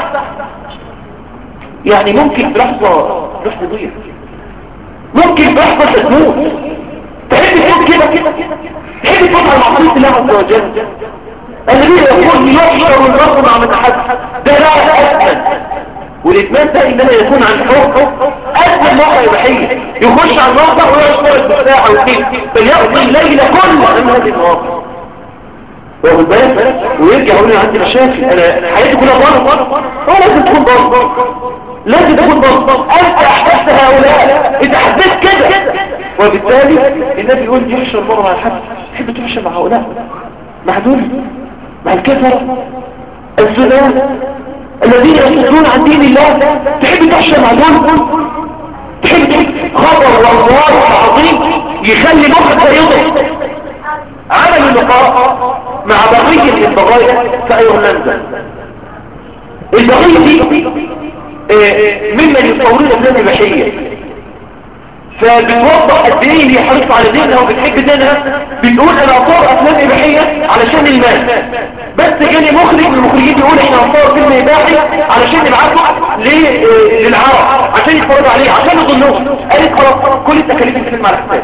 يعني ممكن في لحظة روح تضيع ممكن في لحظة تموت تحب تموت كده تحب تموت على معصية الله عز وجل النبي يقول يحشر المرء مع من احد ده لا اثمن والإتمام ده إنما يكون عن حب أسمى الموقع إباحية يخش على الموقع ويشترك بالساعة والدين بل يقضي الليل كله من هذه المواقع واخد بالك ويرجع يقول لي عندي مشاكل انا حياتي كلها ضرب هو لازم تكون ضرب لازم تكون ضرب انت احدثت هؤلاء انت حدثت كده وبالتالي النبي يقول يحشر المرء مع الحد تحب تحشر مع هؤلاء مع دول مع الكفر الزنا الذين يصدون عن دين الله تحب تحشر مع دول تحب خبر والله العظيم يخلي مخك يضرب عمل لقاء مع بقية البغايا في ايرلندا البغية دي آه، ممن يصورون افلام اباحيه فبتوضح قد ايه هي حريصه على دينها وبتحب دينها بتقول انا اصور افلام اباحيه علشان المال بس جاني مخرج من المخرجين بيقول احنا هنصور فيلم اباحي علشان نبعته آه، للعرب عشان يتفرجوا عليه عشان يظنوه قالت خلاص كل التكاليف الفيلم على حساب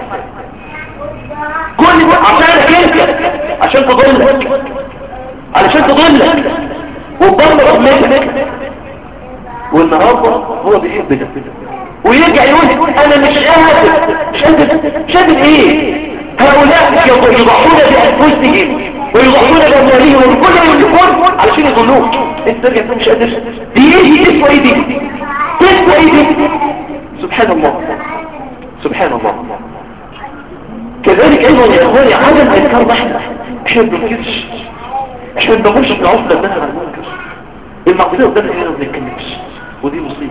كل عشان انت عشان تضلك علشان تضلك وتضل رحمتك والنهارده هو بيحب ده ويرجع يقول انا مش قادر مش قادر مش قادر ايه هؤلاء يضحون بانفسهم ويضحون باموالهم وكل ما يملكون علشان يظنوك انت ترجع مش قادر دي ايه دي تسوى ايه دي تسوى ايه دي سبحان الله سبحان الله كذلك ايضا يا اخواني عدم انكار احنا احنا ما بننكرش احنا ما بنقولش بنعوف لنا عن المنكر المعصيه قدامنا احنا ما بنتكلمش ودي مصيبه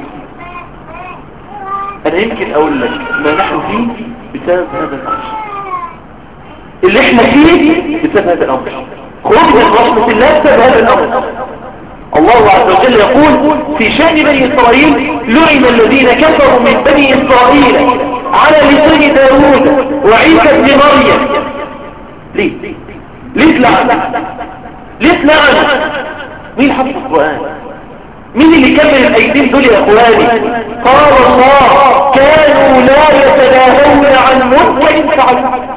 انا يمكن اقول لك ما نحن فيه بسبب هذا الامر اللي احنا فيه بسبب هذا الامر خروج من رحمه الله بسبب هذا الامر الله عز وجل يقول في شأن بني إسرائيل لعن الذين كفروا من بني إسرائيل على لسان داود وعيسى بن مريم ليه ليه تلعن ليه تلعن مين حفظ القرآن مين اللي كمل الايدين دول يا اخواني قال الله كانوا لا يتناهون عن منكر فعلوا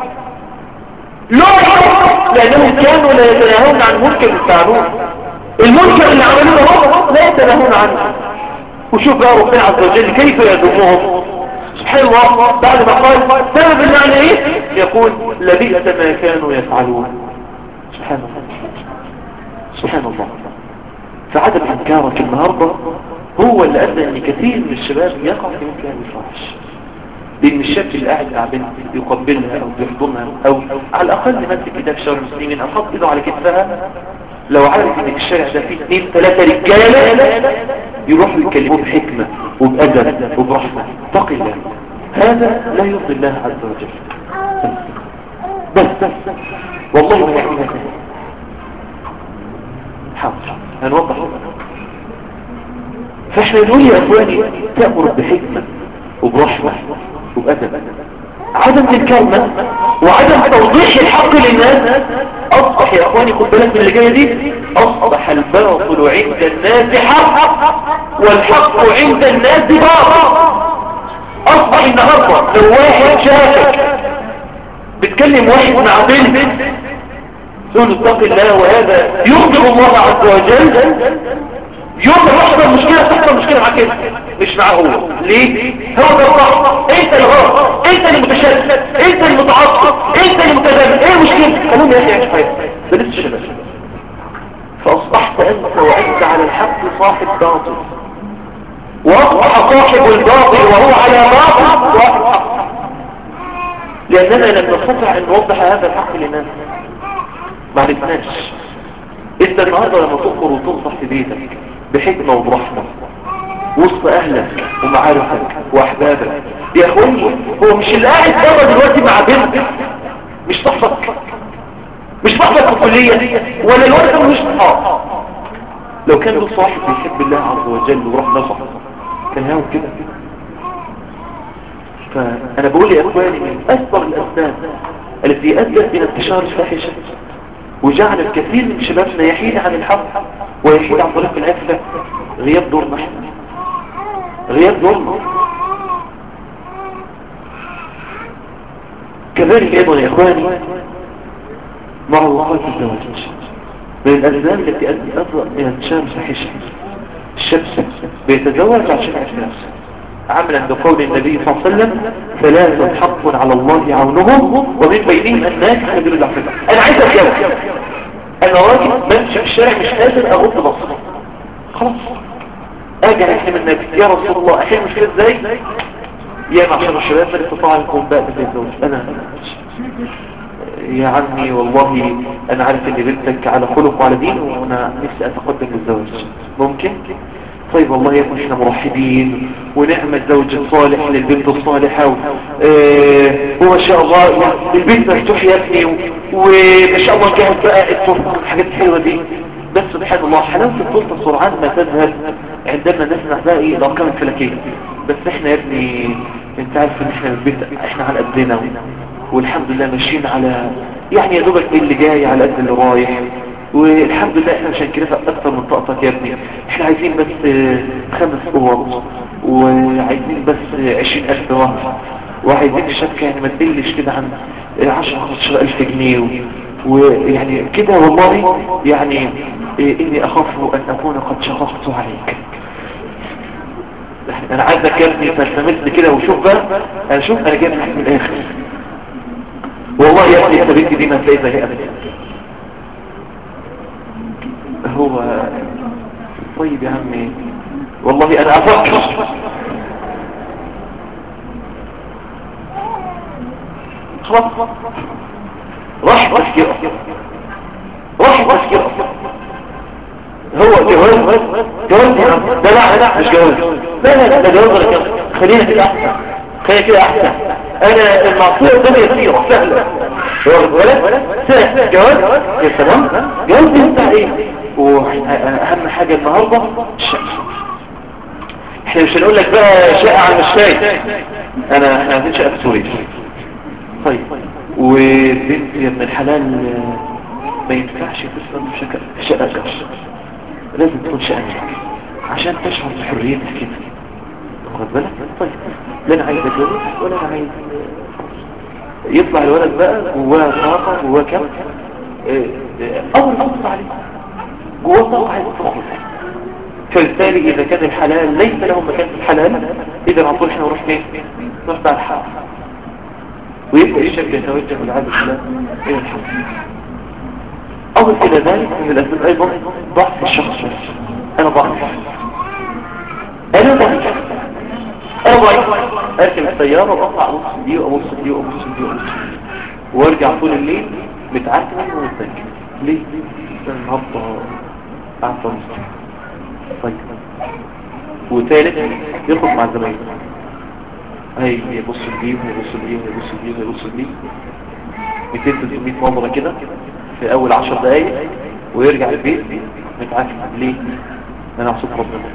لا لانهم كانوا لا يتناهون عن منكر فعلوه المنكر اللي عملوه هم لا يتناهون عنه وشوف بقى ربنا عز وجل كيف يذمهم سبحان الله بعد ما قال سبب المعنى ايه يقول لبئس ما كانوا يفعلون سبحان الله سبحان الله فعدم انكارك النهاردة هو اللي ادى ان كثير من الشباب يقع في مثل هذه الفواحش لان الشاب اللي قاعد مع بنت يقبلها او يحضنها او على الاقل ماسك كتاب شر المسلمين او حط ايده على كتفها لو عارف ان الشارع ده فيه اثنين ثلاثة رجالة يروحوا يتكلموا بحكمة وبأدب وبرحمة اتق الله هذا لا يرضي الله عز وجل بس بس والله ما يعمل هذا حاضر هنوضح فاحنا نقول يا اخواني تأمر بحكمة وبرحمة وبأدب عدم الكلمة وعدم توضيح الحق للناس اصبح يا اخواني خد بالك من اللي جايه دي اصبح الباطل عند الناس حق والحق عند الناس باطل اصبح النهارده لو واحد شافك بتكلم واحد مع بنت تقول اتق الله وهذا يغضب الله عز وجل يوم ما تحصل مشكلة تحصل مشكلة معاك انت مش معاه هو ليه هو ده الصح انت اللي غلط انت اللي متشدد انت اللي متعصب انت اللي متذمر ايه المشكلة قالوا يا اخي عيش حياتك ده لسه شباب فاصبحت انت وانت على الحق صاحب باطل واصبح صاحب الباطل وهو على باطل صاحب حق لاننا لم نستطع ان نوضح هذا الحق للناس ما عرفناش انت النهارده لما تخبر وتنصح في بيتك بحكمة وبرحمة وسط اهلك ومعارفك واحبابك يا اخواني هو مش اللي قاعد بره دلوقتي مع بنت مش صاحبك مش صاحبك في الكلية ولا الوقت ده مش صحاب لو كان له صاحب بيحب الله عز وجل وراح نصح كان هاو كده فانا بقول يا اخواني من اكبر الاسباب التي ادت الى انتشار الفاحشه وجعل الكثير من شبابنا يحيد عن الحق ويحيد عن طريق العفة غياب دورنا احنا غياب دورنا كذلك ايضا يا اخواني مع الله الزواج من الاسباب التي ادت الى انتشار الفاحشه الشاب بيتزوج عشان يعرف نفسه عملا بقول النبي صلى الله عليه وسلم ثلاثة حق على الله عونهم ومن بينهم الناس يدل العقيدة انا عايز اتجوز انا راجل بمشي في الشارع مش قادر اغض بصري خلاص اجي احلم النبي يا رسول الله احلم مشكلة ازاي يا معشر الشباب من استطاع منكم بقى بالزوج انا يا عمي والله انا عارف ان بنتك على خلق وعلى دين وانا نفسي اتقدم للزواج ممكن طيب والله يا ابني احنا مرحبين ونعم الزوج الصالح للبنت الصالحة و... اه وما شاء الله يعني البنت مفتوح يا ابني وما شاء الله جاهز بقى الطرق الحاجات الحلوة دي بس سبحان الله حلاوة الطرق سرعان ما تذهب عندما نسمع بقى ايه الارقام الفلكية بس احنا يا ابني انت عارف ان احنا البيت احنا على قدنا والحمد لله ماشيين على يعني يا دوبك اللي جاي على قد اللي رايح والحمد لله احنا مش هنكلفك اكتر من طاقتك يا ابني احنا عايزين بس خمس اوض وعايزين بس عشرين الف وهر وعايزين شبكة يعني ما تقلش كده عن عشر خمستاشر الف جنيه ويعني كده والله يعني اني اخاف ان اكون قد شققت عليك انا عايزك يا ابني فلتمس كده وشوف بقى انا شوف انا جايب من الاخر والله يا ابني انت بنتي دي ما تلاقي زي ابدا هو طيب يا عمي والله انا افكر خلاص راح تفكير راح تفكير هو جواز جواز ده لا لا مش جواز لا لا لا ده جواز ولا جواز خلينا كده احسن خلينا كده احسن انا المعصيه ده يسيره سهله ولا سهل جواز يا سلام جواز انت ايه واهم حاجه النهارده الشقه احنا مش هنقول لك بقى شقه على المشاي انا احنا عايزين شقه في سوريا طيب وبنت يا ابن الحلال ما ينفعش تسكن في شقه في شقه جار لازم تكون شقه عشان تشعر بحريتك كده واخد بالك طيب لا انا عايز اتجوز ولا انا عايز يطلع الولد بقى جواه طاقه جواه كم اول خطوه عليه جواه طاقه عايز تخرج فبالتالي اذا كان الحلال ليس له مكان في الحلال اذا على طول احنا نروح فين نروح بقى الحرام ويبدا الشاب يتوجه لهذا الحلال الى الحرام اضف الى ذلك من الاسباب ايضا ضعف الشخص نفسه انا ضعيف انا ضعيف انا ضعيف اركب السيارة واطلع ابص دي وابص دي وابص دي وابص وارجع طول الليل متعكن ومتذكر ليه؟ النهارده قعدت مصر طيب وثالث يخرج مع الزمايل هي يبص دي ويبص دي ويبص دي ويبص دي 200 300 نظرة كده في اول 10 دقايق ويرجع البيت متعكن ليه؟ انا عصيت ربنا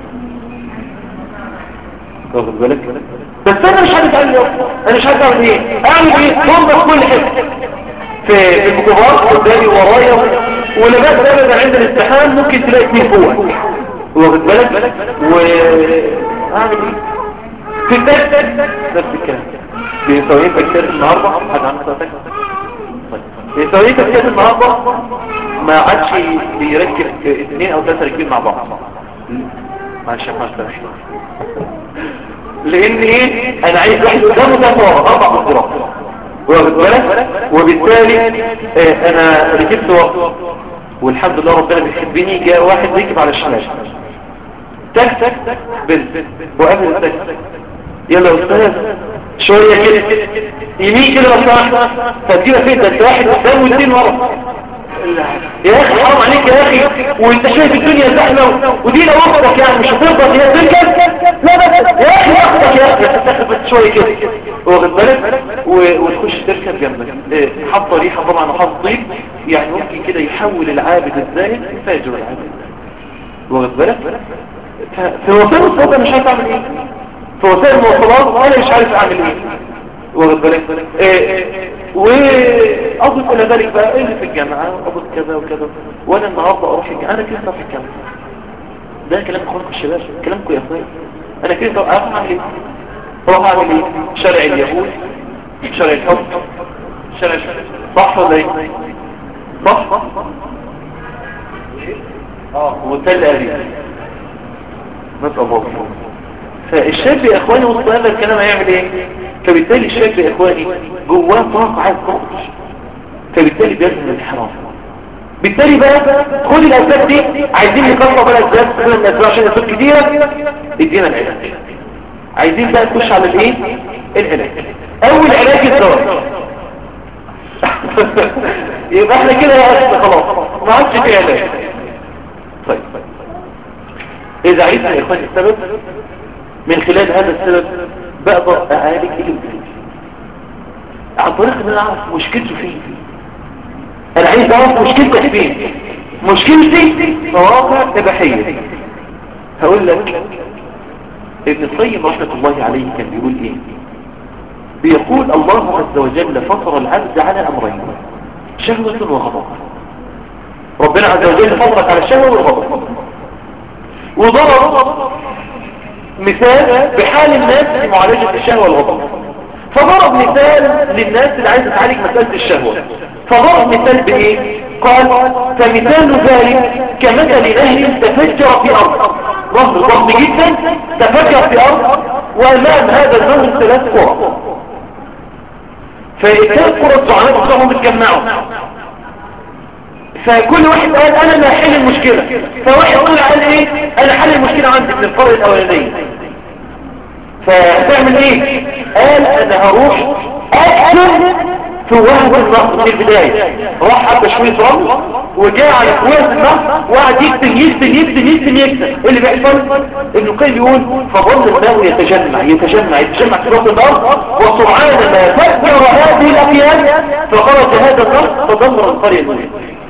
واخد بالك بس انا مش عارف اعمل ايه انا مش عارف اعمل ايه اعمل ايه بومبا في كل حته في في الميكروباص قدامي ورايا ولما ابدا عند الامتحان ممكن تلاقي اثنين فوق واخد بالك واعمل ايه في التالت نفس الكلام بيساويين تكتير النهارده حد عنده تكتير بيساويين تكتير النهارده ما عادش بيركب اثنين او ثلاثه راكبين مع بعض معلش يا فندم لان ايه انا عايز واحد قدامه ده ورا اربع مصدرات واخد بالك وبالتالي اه انا ركبت ورا والحمد لله ربنا بيحبني جاء واحد ركب على الشمال تك تك تك بنت وقابل تك يلا يا استاذ شويه كده يمين كده لو سمحت تدينا فين ده واحد قدام واثنين ورا يا اخي حرام عليك يا اخي وانت شايف الدنيا زحمه ودي لو اختك يعني مش هترضى هي تركب لا بس يا اخي اختك يا اخي تاخد بس شويه كده واخد بالك وتخش تركب جنبك حاطه ريحه طبعا وحاطه طيب يعني ممكن كده يحول العابد الزاهد فاجر العابد واخد بالك في وسائل الصوت مش عارف اعمل ايه في وسائل المواصلات انا مش عارف اعمل ايه واخد بالك واضف الى ذلك بقى ايه في الجامعة اضف كذا وكذا وانا النهاردة اروح الجامعة انا كده في الجامعة ده كلام اخوانكم الشباب كلامكم يا اخوان انا كده اروح اعمل ايه اروح اعمل ايه شارع اليهود شارع الحب شارع صح ولا ايه صح اه وتل ابي نسأل الله فالشاب يا اخواني وسط هذا الكلام هيعمل ايه فبالتالي الشاب يا اخواني جواه طاقة عايز تخرج فبالتالي بيرسم الحرام بالتالي بقى كل الاسباب دي عايزين نقصر بقى الاسباب كل الاسباب عشان اسباب كتيرة ادينا العلاج عايزين بقى نخش على الايه العلاج اول علاج الزواج يبقى احنا كده يا خلاص ما عادش في علاج طيب اذا عرفنا يا اخواني السبب من خلال هذا السبب بقدر اعالج الامتحان عن طريق ان انا اعرف مشكلته فين انا عايز اعرف مشكلتك فين مشكلتي مواقع اباحيه هقول لك ابن القيم رحمه الله عليه كان بيقول ايه بيقول الله عز وجل فطر العبد على امرين شهوة وغضب ربنا عز وجل فطرك على الشهوة والغضب وضرب مثال بحال الناس في معالجة الشهوة والغضب فضرب مثال للناس اللي عايزة تعالج مسألة الشهوة فضرب مثال بايه قال فمثال ذلك كمثل نهر تفجر في ارض نهر ضخم جدا تفجر في ارض وامام هذا النهر ثلاث قرى فالثلاث قرى الزعماء بتوعهم اتجمعوا فكل واحد قال انا اللي هحل المشكلة فواحد طلع قال ايه انا حل المشكلة عندي من القرية الاولانية فتعمل ايه قال انا هروح اكتب في وهب النهر في البداية راح حبة شوية رمل وجاء على وهب النهر وقعد يكتب يكتب يكتب يكتب يكتب إيه اللي بيحصل ابن القيم يقول فظل الماء يتجمع يتجمع يتجمع في وهب النهر وسرعان ما فكر هذه الابيات فخرج هذا النهر فدمر القرية الاولى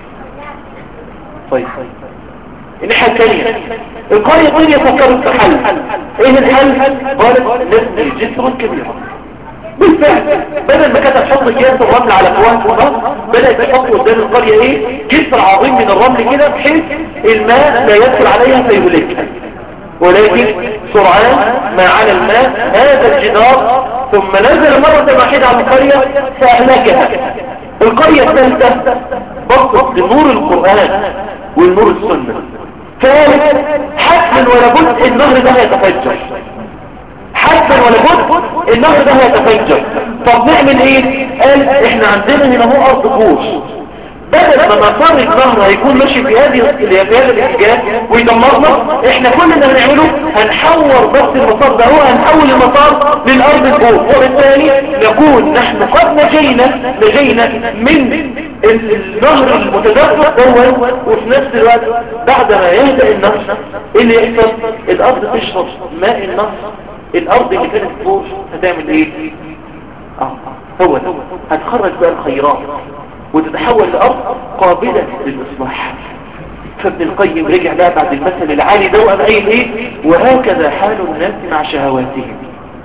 طيب الناحية الثانية القرية الثانية فكرت في حل ايه الحل قالت نبني جسرا كبيرا بالفعل بدل ما كانت تحط كياس الرمل على فواه النهر بدأت تحط قدام القرية ايه جسر عظيم من الرمل كده بحيث الماء لا يدخل عليها فيهلكها ولكن سرعان ما على الماء هذا الجدار ثم نزل مرة واحدة على القرية فأهلكها القرية الثالثة بصت لنور القرآن والنور السنة ثالث حتما ولا بد النهر ده هيتفجر حتما ولا بد النهر ده هيتفجر طب نعمل ايه قال احنا عندنا هنا هو ارض كوش بدل ما مسار النهر هيكون ماشي في هذه في هذا الاتجاه ويدمرنا احنا كل اللي هنعمله هنحور بس المسار ده هو هنحول المسار للارض الفوق وبالتالي نكون نحن قد نجينا نجينا من النهر المتدفق اول وفي نفس الوقت بعد ما يهدأ النهر ايه اللي يحصل الارض تشرب ماء النهر الارض اللي كانت فوق هتعمل ايه اه هو ده هتخرج بقى الخيرات وتتحول لأرض قابلة للإصلاح فابن القيم رجع بقى بعد المثل العالي ده وقال ايه ايه وهكذا حال الناس مع شهواتهم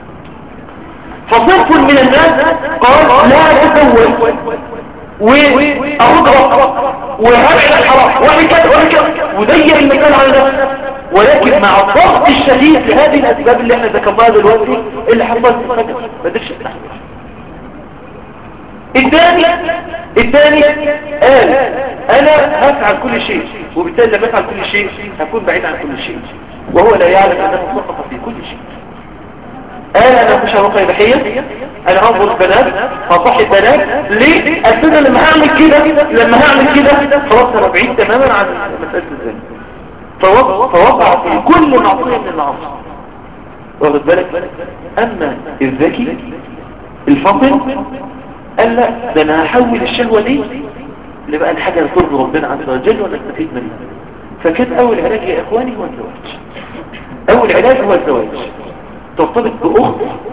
فصف من الناس قال لا تزوج وأضرب وهرع الحرام وهكذا وهكذا وضيق المكان على نفسه ولكن مع الضغط الشديد لهذه الأسباب اللي احنا ذكرناها دلوقتي اللي حصلت في الفجر ما قدرش يستحمل الثاني الثاني قال انا هفعل كل شيء وبالتالي لما افعل كل شيء هكون بعيد عن كل شيء وهو لا يعلم انه سقط في كل شيء قال انا مش هروح اباحيه انا هنظر البنات هصحي البنات ليه اصل لما هعمل كده لما هعمل كده خلاص انا بعيد تماما عن مساله الزنا فوقع في كل معصيه من المعاصي واخد بالك اما الذكي الفاطن قال لا ده انا هحول الشهوة دي اللي بقى الحاجة اللي ترضي ربنا عز وجل ونستفيد منها فكان اول علاج يا اخواني هو الزواج اول علاج هو الزواج ترتبط باخت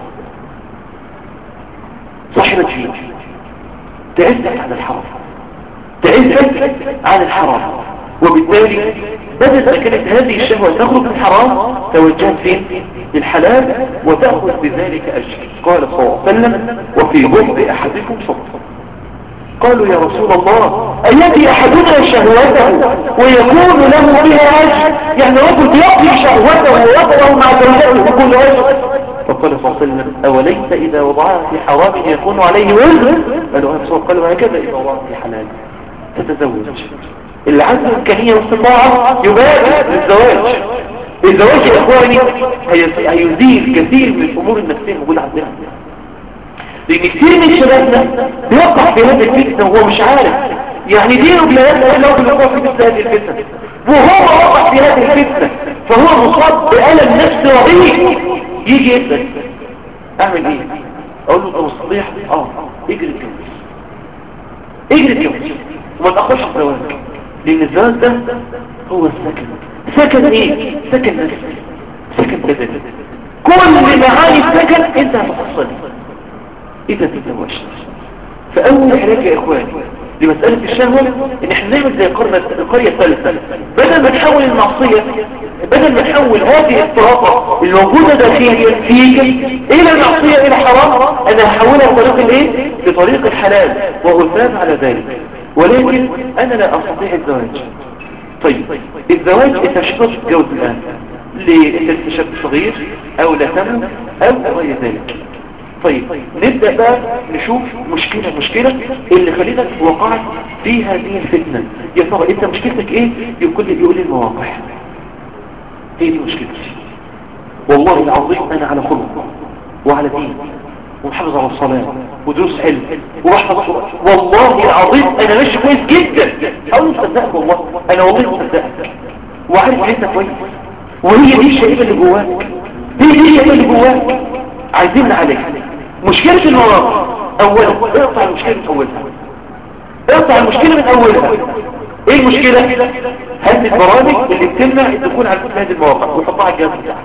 صاحبة دين تعزك عن الحرام تعزك عن الحرام وبالتالي بدل ما كانت هذه الشهوة تخرج من الحرام توجهت فين للحلال وتأخذ بذلك أجر قال صلى الله عليه وسلم وفي غضب أحدكم صدق قالوا يا رسول الله أيدي أحدنا شهوته ويكون له بها أجر يعني رجل يقضي شهوته ويقضي مع زوجته بكل أجر فقال صلى الله عليه وسلم أوليس إذا وضعها في حرام يكون عليه وزر قالوا هذا صلى قالوا هكذا إذا وضعها في حلال تتزوج اللي عنده إمكانية واستطاعة يبادر للزواج الزواج يا إخواني هيزيل كثير من الأمور النفسية الموجودة عندنا لأن كثير من شبابنا بيقع في هذه الفتنة وهو مش عارف يعني دينه بيلاقي لو بيقع في مثل هذه الفتنة وهو وقع في هذه الفتنة فهو مصاب بألم نفسي رهيب يجي يسأل اعمل ايه اقول له انت مستطيع اه اجري اتجوز اجري اتجوز وما تاخرش الزواج لان الزواج ده هو السكن سكن ايه سكن نفسي سكن بدني كل معاني السكن انت هتحصل اذا تتزوجت فاول علاج يا اخواني لمسألة الشهوة ان احنا نعمل زي القرية الثالثة بدل ما نحول المعصية بدل ما نحول هذه الطرافة الموجودة داخليا فيك الى المعصية الى حرام انا هحولها بطريق الايه بطريق الحلال وغثاب على ذلك ولكن انا لا استطيع الزواج طيب الزواج انت مش هتقدر تتجوز الان ليه انت شاب صغير او لا تمام او غير ذلك طيب نبدأ بقى نشوف مشكلة مشكلة اللي خلينا وقعت في هذه الفتنة يا ترى انت مشكلتك ايه يقول لي يقول لي المواقع هي دي مشكلتي والله العظيم انا على خلق وعلى دين ومحافظ على الصلاة ودروس علم وبحفظ والله العظيم انا ماشي كويس جدا اقول مصدقك والله انا والله مصدقك وعارف ان انت كويس وهي دي الشيء اللي جواك هي دي الشيء اللي جواك عايزين عليها مشكلة المواقع اولا اقطع المشكلة من اولها اقطع المشكلة من اولها ايه المشكلة هذه البرامج اللي بتمنع الدخول على هذه المواقع وحطها على الجهاز بتاعك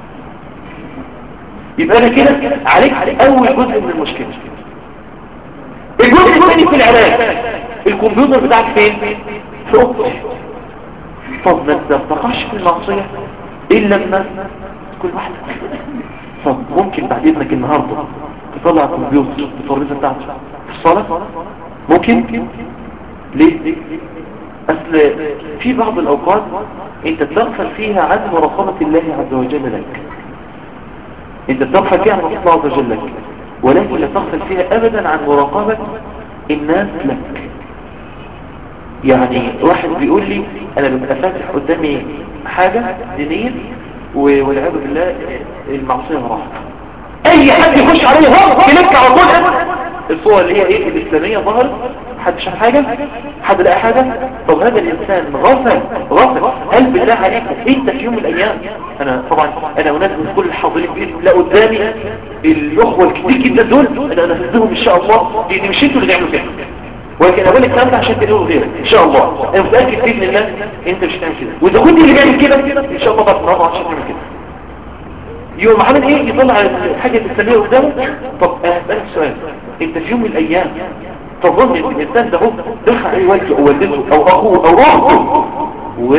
يبقى انا كده عليك اول جزء من المشكلة الجزء الثاني في العلاج الكمبيوتر بتاعك فين في اوضتك طب ما انت بتقعش في المعصية الا لما كل واحد طب ممكن بعد اذنك النهاردة تطلع الكمبيوتر الترابيزه بتاعته في الصلاة ممكن ليه اصل في بعض الاوقات انت تغفل فيها عن مراقبة الله عز وجل لك انت تغفل فيها عن مراقبة الله عز وجل لك ولكن لا تغفل فيها ابدا عن مراقبة الناس لك يعني واحد بيقول لي انا ببقى فاتح قدامي حاجة دينية والعياذ بالله المعصية راحت اي حد يخش عليه هو كليك على طول الصور اللي هي ايه الاسلامية ظهرت حد شاف حاجة حد لقى حاجة طب هذا الانسان غفل غفل هل بالله عليك انت في يوم من الايام انا طبعا انا انزل كل الحاضرين باذن الله قدامي الاخوة الكتير جدا دول انا انفذهم ان شاء الله لان مش انتوا اللي تعملوا كده ولكن اقول لك الكلام ده عشان تقولوا غيرك ان شاء الله انا متاكد باذن الله انت مش هتعمل كده واذا كنت اللي بيعمل كده ان شاء الله بعد النهارده عشان تعمل كده يوم عمل ايه يطلع الحاجه الاسلاميه قدامه طب انا هسالك سؤال انت في يوم من الايام تظن ان الانسان ده هو دخل عليه والده او والدته او اخوه او اخته و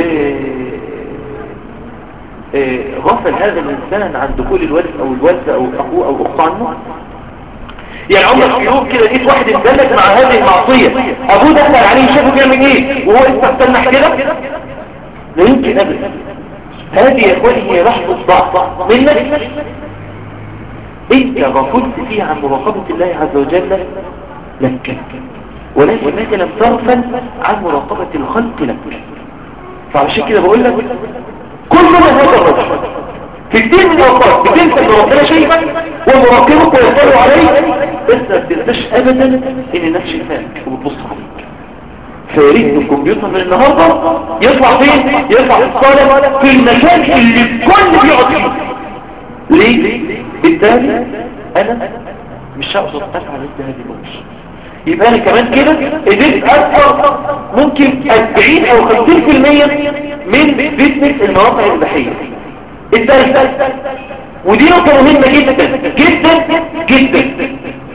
غفل هذا الانسان عن دخول الوالد او الوالده او اخوه او اخته عنه يعني عمرك في يوم كده لقيت واحد اندلك مع هذه المعصية ابوه دخل عليه شافه بيعمل ايه وهو استفتنح كده لا يمكن ابدا هذه يا اخواني هي لحظة ضعف منك انت غفلت فيها عن مراقبة الله عز وجل لك ولكنك لم تغفل عن مراقبة الخلق لك فعشان كده بقول لك كلنا هذا الرجل في كتير من الأوقات بتنسى ان ربنا شايفك ومراقبك ويطلع عليك بس ما بتنساش ابدا ان الناس شايفاك وبتبص عليك فياريت الكمبيوتر من النهاردة يطلع فين؟ يطلع في الصالة في المكان اللي الكل بيقعد فيه ليه؟ بالتالي انا مش هقدر افعل مثل هذه الامور يبقى انا كمان كده قدرت اكثر ممكن 40 او 50% من فتنة المواقع الاباحيه الثالث ودي نقطة مهمة جدا جدا جدا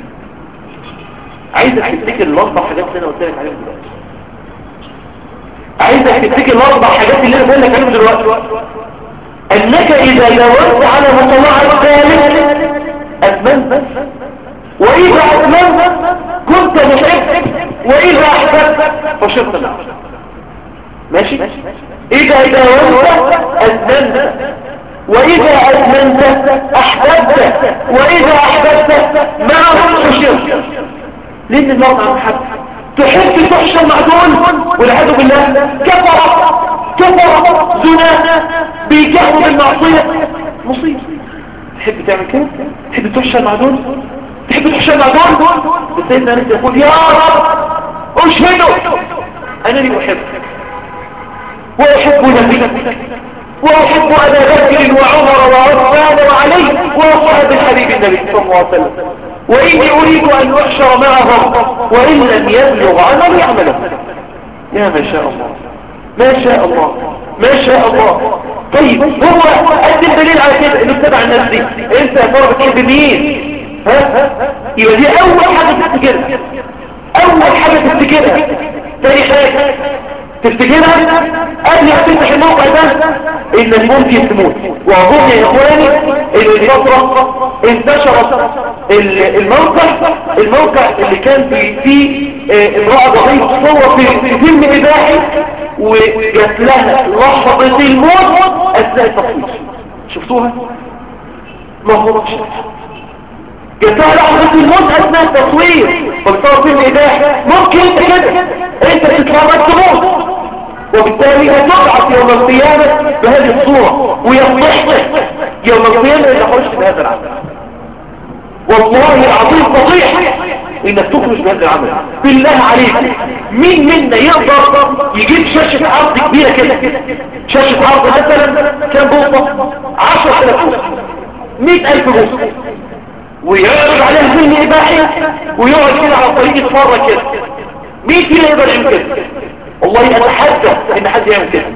عايزك تفتكر الاربع حاجات اللي انا قلت لك عليهم دلوقتي عايزك تفتكر الاربع حاجات اللي انا بقول لك عليهم دلوقتي انك اذا دورت على مطلع الثالث اتمنت واذا اتمنت كنت محب واذا احببت فشرت النار ماشي اذا دورت اتمنت وإذا أدمنت أحببت وإذا أحببت معه حشرت لأن المرض عن حد تحب تحشر مع دول والعياذ بالله كفر كفر زنا بيجهروا بالمعصية مصيبة تحب تعمل كده تحب تحشر مع دول تحب تحشر مع دول سيدنا انس يقول يا رب اشهده انا اللي احبك واحب نبيك وأحب أبا بكر وعمر وعثمان وعلي وأصحاب الحبيب النبي صلى الله عليه وسلم وإني أريد أن أحشر معهم وإن لم يبلغ عمل يعمله يا ما شاء الله ما شاء الله ما شاء الله طيب هو قد الدليل على كده انه اتبع الناس دي انت يا ترى بتحب مين ها يبقى دي اول حاجه تفتكرها اول حاجه تفتكرها تاني حاجه تفتكرها قبل ما تفتح الموقع ده انك ممكن تموت واظن يا اخواني ان الفتره انتشرت الموقع الموقع اللي كان فيه آه، امراه ضعيفه تصور في فيلم اباحي وجات لها لحظه الموت اثناء التصوير شفتوها ما هو جات لها لحظه الموت اثناء التصوير وبتصور فيلم اباحي ممكن انت كده انت تتفرج تموت وبالتالي هتبعث يوم القيامة بهذه الصورة ويصبحك يوم القيامة إذا خرجت بهذا العمل والله العظيم فضيح انك تخرج بهذا العمل بالله عليك مين منا يقدر يجيب شاشة عرض كبيرة كده شاشة عرض مثلا كام بوصة عشر ألف بوصة مئة ألف بوصة ويعرض عليها فيلم إباحي ويقعد كده على الطريق يتفرج كده مين فينا يقدر يعمل كده والله اتحدى ان حد يعمل كده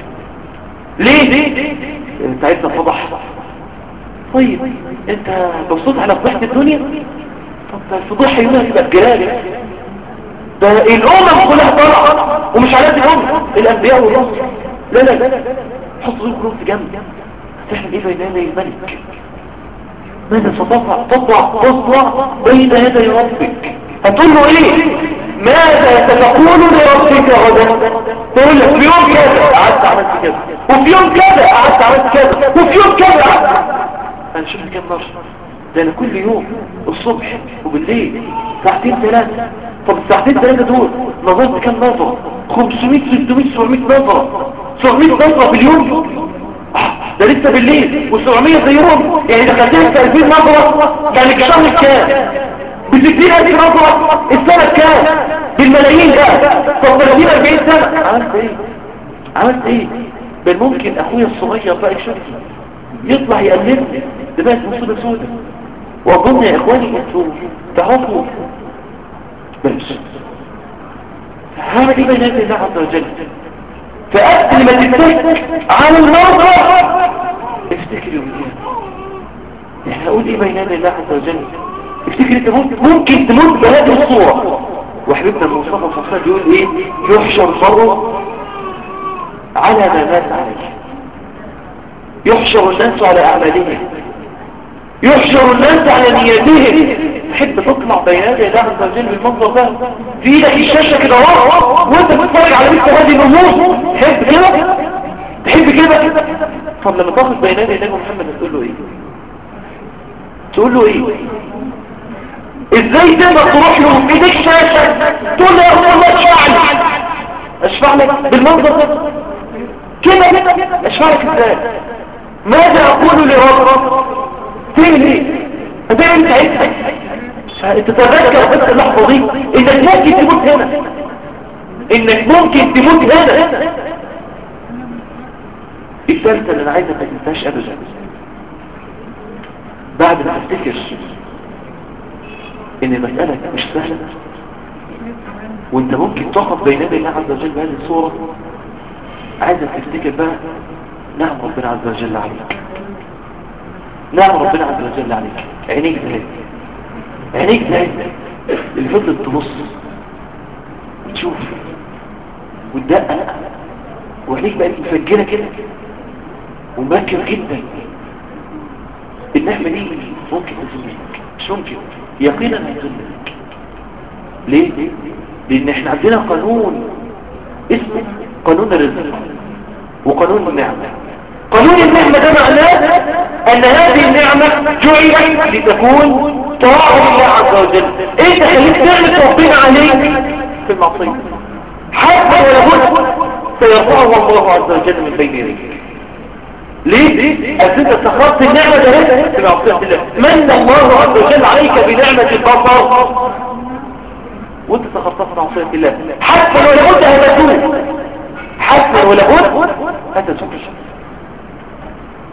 ليه انت عايزنا فضح طيب انت بصيت على فضحة الدنيا طب الفضيحة يومها تبقى بجلالة ده الامم كلها طلع ومش على قد الامم الانبياء والرسل لا لا لا حط دول كلهم في جنب تعمل ايه بين يدي الملك ماذا ستطلع تطلع تطلع بين يدي ربك هتقول له ايه ماذا ستقول لربك غدا تقول لك في يوم كذا قعدت عملت كذا وفي يوم كذا قعدت عملت كذا وفي يوم كذا انا شفت كم مرة ده انا كل يوم الصبح وبالليل ساعتين ثلاثة طب الساعتين ثلاثة دول نظرت كم نظرة 500 600 700 نظرة 700 نظرة في اليوم ده لسه بالليل و700 زيهم يعني دخلتها في 2000 نظرة يعني الشهر كام بستين ألف نظرة السنة كام بالملايين ده طب 30 40 سنة عملت ايه عملت ايه بل ممكن اخويا الصغير بقى يشوفني يطلع يقلبني ده بقت مصيبة سودة واظن يا اخواني انتوا تعرفوا بس هذا بين يدي الله عز وجل فقبل ما تفتك على الموقع افتكر يوم احنا اقول ايه بين يدي الله عز وجل افتكر انت ممكن, ممكن تموت بهذه الصورة وحبيبنا المصطفى صلى الله عليه وسلم يقول ايه يحشر المرء على ما مات عليه يحشر الناس على اعمالهم يحشر الناس على نياتهم تحب تطلع بين يدي الله عز وجل بالمنظر ده في ايدك الشاشه كده اهو وانت بتتفرج على مثل هذه الامور تحب كده تحب كده طب لما تاخد بين يدي الله محمد تقول له ايه تقول له ايه ازاي تقدر تروح له في ايديك شاشه تقول له يا رسول الله اشفع لي اشفع لك بالمنظر ده كده اشفع لك ازاي ماذا اقول لرب تعمل ايه هتعمل ساعتها تتذكر بس اللحظه دي انك ممكن تموت هنا انك ممكن تموت هنا الثالثه اللي انا عايزك ما تنساش ابدا بعد ما تفتكر ان المسألة مش سهلة وانت ممكن تقف بين يدي الله عز وجل بهذه الصورة عايزك تفتكر بقى نعم ربنا عز وجل عليك نعم ربنا عز وجل عليك عينيك ده عينيك ده اللي فضلت تبص وتشوف وتدقق وعينيك بقت مفجرة كده ومركز جدا النعمة دي ممكن تزمنك مش ممكن يقينا هيزلك ليه؟ لان احنا عندنا قانون اسمه قانون الرزق وقانون النعمة قانون النعمة ده معناه ان هذه النعمة جعلت لتكون طاعة الله عز وجل انت خليك نعمة ربنا عليك في المعصية حتى ولابد سيرفعه الله عز وجل من بين يديك ليه؟ أنت استخرجت النعمة ده في معصية الله من الله عز وجل عليك بنعمة البصر وانت استخرجتها في معصية الله حتى لو لابد هتتوب حتى لو لابد هتتوب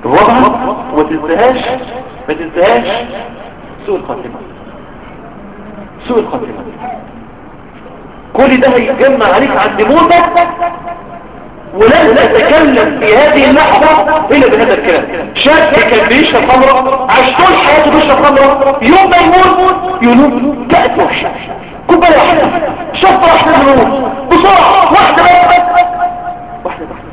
الرابعة وما تنساهاش ما تنساهاش سوء الخاتمة سوء الخاتمة كل ده هيتجمع عليك عند موتك ولن تتكلم في هذه اللحظة إلا بهذا الكلام شاب كان بيشرب خمرة عاش طول حياته بيشرب خمرة يوم ما يموت يقولون كأس واحد كوباية واحدة شفرة واحدة يموت بسرعة واحدة بس واحدة بس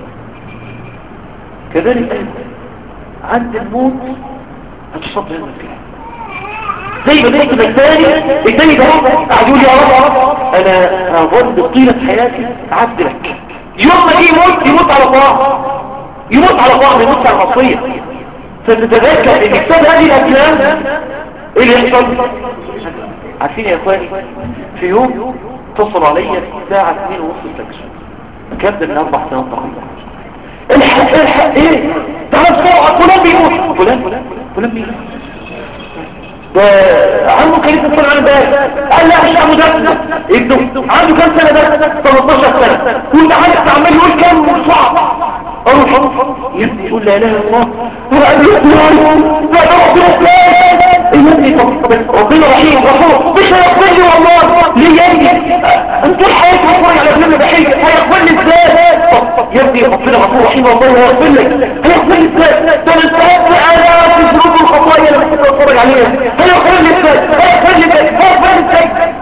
كذلك أيضا عند الموت هتصب هذا الكلام زي ما قلت الثاني الثاني ده قاعد يقول يا رب انا هظل طيلة حياتي عبد لك يوم ما يجي يموت يموت على طاعة يموت على طاعة يموت على مصية فتتذكر ان كتاب هذه الافلام ايه اللي يحصل عارفين يا اخواني في يوم اتصل عليا الساعة 2 ونص الفجر كابد من اربع سنوات تقريبا الحق الحق ايه تعال بسرعة فلان بيموت فلان فلان فلان بيموت ده عنده كنيسة الصنع عن ده قال لا مش عنده ده ابنه عنده كام سنة ده 13 سنة وانت عارف عمال يقول كام صعب اروح يا ابني يقول لا اله الا الله قال له لا ده ربنا ازاي يا ابني طب ربنا رحيم غفور مش هيغفر لي والله ليه يا ابني انت حياتي بتفرج على افلام بحيث هيغفر لي ازاي يا ابني ربنا غفور رحيم والله هيغفر لك هيغفر لي ازاي ده انا استهدت الاف الذنوب والخطايا اللي كنت بتفرج عليها هيغفر لي ازاي هيغفر لي ازاي هيغفر لي ازاي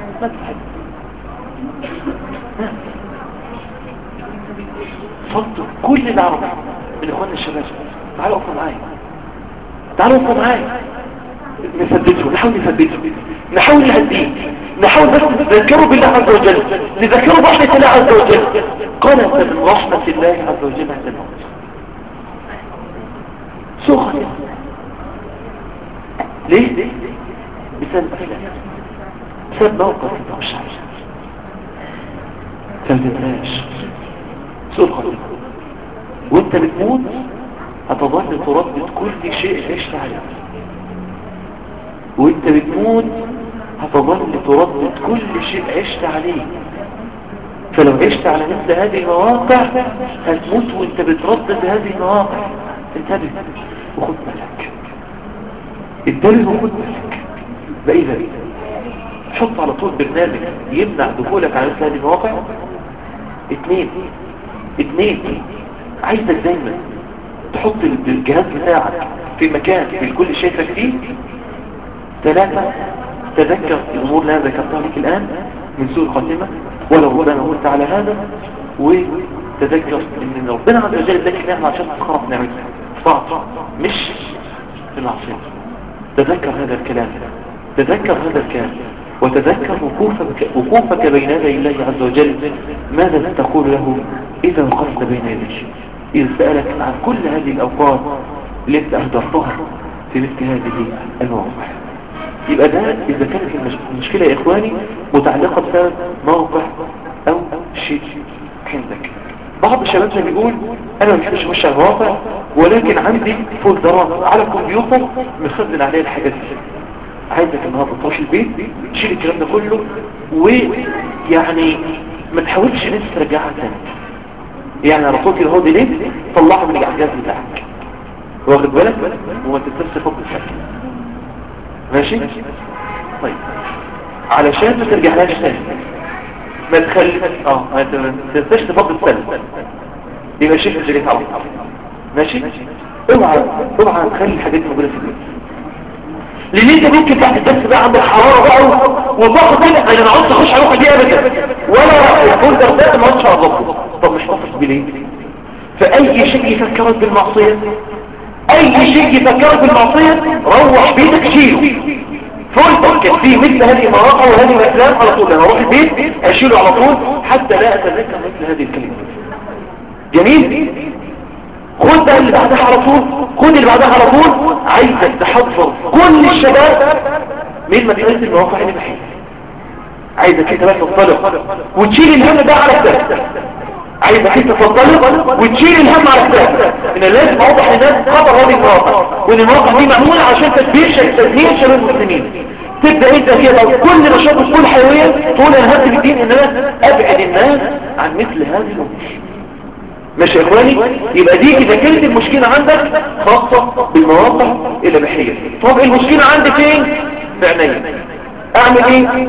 فضل كل اللي اعرفه من اخواننا الشباب تعالوا اقفوا معايا تعالوا اقفوا معايا نثبته نحاول نثبته نحاول نهديه نحاول بس نذكره بالله عز وجل نذكره برحمة الله عز وجل قال من رحمة الله عز وجل عند الموت سخن ليه؟ بسبب أفلام بسبب موقف انت مش عايش تلتمناش سخن وانت بتموت هتظل تردد كل شيء عشت عليه وانت بتموت هتظل تردد كل شيء عشت عليه فلو عشت على مثل هذه المواقع هتموت وانت بتردد هذه المواقع انتبه وخد بالك انتبه وخد بالك فإذا حط على طول برنامج يمنع دخولك على مثل هذه المواقع اثنين اثنين عايزك دايما تحط الجهاز بتاعك في مكان الكل شايفك فيه ثلاثة تذكر الأمور اللي أنا ذكرتها لك الآن من سوء الخاتمة ولو ربنا قلت على هذا وتذكر ان ربنا عز وجل اداك نعمة عشان تخرف نعمته طاعة مش في العصير تذكر هذا الكلام تذكر هذا الكلام وتذكر وقوفك, وقوفك بين يدي الله عز وجل ماذا تقول له إذا وقفت بين يديه إذا سألك عن كل هذه الأوقات اللي انت أهدرتها في مثل هذه المواقع يبقى ده إذا كانت المشكلة يا إخواني متعلقة بسبب موقع أو شيء عندك بعض شبابنا بيقول أنا ما بحبش أخش على المواقع ولكن عندي فولدرات على الكمبيوتر مخزن عليها الحاجات دي عايزك النهارده تروح البيت تشيل الكلام ده كله ويعني ما تحاولش ان انت ترجعها تاني يعني على طول كده هو دي ليه طلعها من الجهاز بتاعك واخد بالك وما تتصل فوق الفكر ماشي طيب علشان ما ترجعلهاش تاني ما تخلي اه ما تنساش تفضل السلم يبقى شيء الجريت على طول ماشي اوعى اوعى تخلي الحاجات موجوده في البيت لان انت ممكن بعد الدرس بقى عندك حراره بقى وضغط كده انا ما عاوز اخش على الواحد دي ابدا ولا الفولدر ده ما عادش اعرفه طب مش حافظ بليه فاي شيء يفكرك بالمعصيه اي شيء يفكرك بالمعصيه روح بيتك شيله فولدر كان فيه مثل هذه المواقع وهذه الافلام على طول انا اروح البيت اشيله على طول حتى لا اتذكر مثل هذه الكلمات جميل خد بقى اللي بعدها على طول خد اللي بعدها على طول عايزك تحضر كل الشباب من مسألة المواقع اللي بحيث عايزك انت بس تطلق وتشيل الهم ده على الثالث عايزك انت تطلق وتشيل الهم على الثالث ان لازم اوضح للناس خبر هذه المواقع وان المواقع دي معمولة عشان تدبير تدبير شباب المسلمين تبدأ انت كده كل نشاط كل حيوية تقول انا هدف الدين ان انا ابعد الناس عن مثل هذه الامور ماشي يا اخواني يبقى دي اذا كانت المشكلة عندك خاصة بالمواقع الاباحية طب المشكلة عندي فين في عينيا اعمل ايه